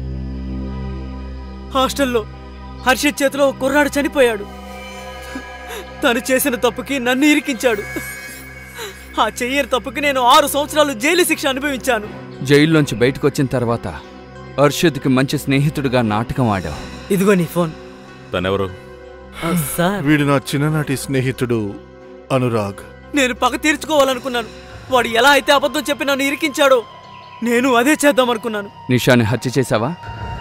Speaker 13: హాస్టల్లో హర్షిత్ చేతిలో ఒక కుర్రాడు చనిపోయాడు తను చేసిన తప్పుకి నన్ను ఇరికించాడు ఆ చెయ్యని తప్పుకి నేను ఆరు సంవత్సరాలు జైలు శిక్ష అనుభవించాను
Speaker 6: జైల్లోంచి బయటకు వచ్చిన తర్వాత హర్షిత్కి మంచి స్నేహితుడిగా నాటకం ఆడావు
Speaker 13: ఇదిగో నీ ఫోన్
Speaker 11: తనెవరు
Speaker 13: సార్
Speaker 12: వీడు నా చిన్ననాటి స్నేహితుడు అనురాగ్
Speaker 13: నేను పగ తీర్చుకోవాలనుకున్నాను వాడు ఎలా అయితే అబద్ధం చెప్పి నన్ను ఇరికించాడో నేను అదే చేద్దాం అనుకున్నాను
Speaker 6: నిషాని హత్య చేశావా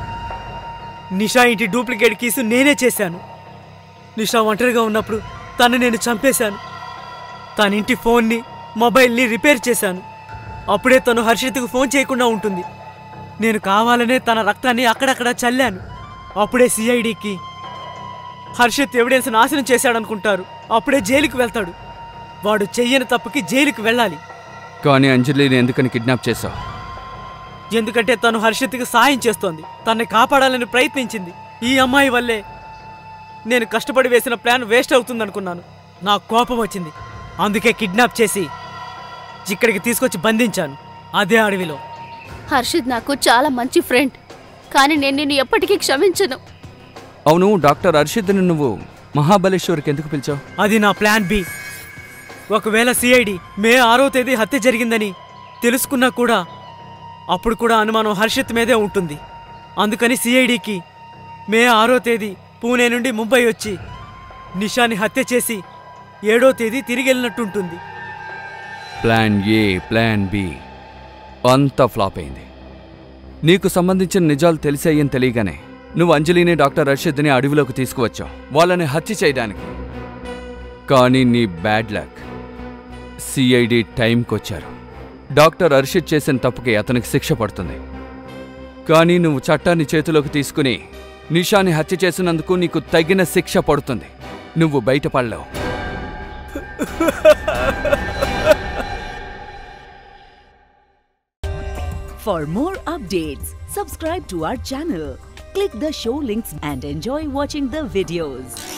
Speaker 13: నిషా ఇంటి డూప్లికేట్ కీసు నేనే చేశాను నిషా ఒంటరిగా ఉన్నప్పుడు తను నేను చంపేశాను తన ఇంటి ఫోన్ని మొబైల్ని రిపేర్ చేశాను అప్పుడే తను హర్షిత్కు ఫోన్ చేయకుండా ఉంటుంది నేను కావాలనే తన రక్తాన్ని అక్కడక్కడ చల్లాను అప్పుడే సిఐడికి హర్షిత్ ఎవిడెన్స్ నాశనం చేశాడనుకుంటారు అప్పుడే జైలుకి వెళ్తాడు వాడు చెయ్యని తప్పుకి జైలుకి వెళ్ళాలి
Speaker 6: కానీ అంజలిని ఎందుకని కిడ్నాప్ చేశావు
Speaker 13: ఎందుకంటే తను హర్షిత్కి సాయం చేస్తోంది తన్ని కాపాడాలని ప్రయత్నించింది ఈ అమ్మాయి వల్లే నేను కష్టపడి వేసిన ప్లాన్ వేస్ట్ అవుతుందనుకున్నాను నాకు కోపం వచ్చింది అందుకే కిడ్నాప్ చేసి ఇక్కడికి తీసుకొచ్చి బంధించాను అదే అడవిలో
Speaker 4: హర్షిత్ నాకు చాలా మంచి ఫ్రెండ్ కానీ నేను నిన్ను ఎప్పటికీ క్షమించను
Speaker 6: అవును డాక్టర్ హర్షిత్ని నువ్వు మహాబలేశ్వర్కి ఎందుకు పిలిచావు
Speaker 13: అది నా ప్లాన్ బి ఒకవేళ సిఐడి మే ఆరో తేదీ హత్య జరిగిందని తెలుసుకున్నా కూడా అప్పుడు కూడా అనుమానం హర్షిత్ మీదే ఉంటుంది అందుకని సిఐడికి మే ఆరో తేదీ పూణే నుండి ముంబై వచ్చి నిషాని హత్య చేసి ఏడో తేదీ తిరిగి వెళ్ళినట్టుంటుంది
Speaker 6: ప్లాన్ ఏ ప్లాన్ బి అంతా ఫ్లాప్ అయింది నీకు సంబంధించిన నిజాలు తెలిసాయని తెలియగానే నువ్వు అంజలిని డాక్టర్ రషీద్ని అడవిలోకి తీసుకువచ్చావు వాళ్ళని హత్య చేయడానికి కానీ నీ బ్యాడ్ లక్ సిఐడి టైంకొచ్చారు డాక్టర్ అర్షిద్ చేసిన తప్పుకి అతనికి శిక్ష పడుతుంది కానీ నువ్వు చట్టాన్ని చేతిలోకి తీసుకుని నిషాని హత్య చేసినందుకు నీకు తగిన శిక్ష పడుతుంది నువ్వు బయటపడలేవు
Speaker 16: For more updates, subscribe to our channel, click the show links and enjoy watching the videos.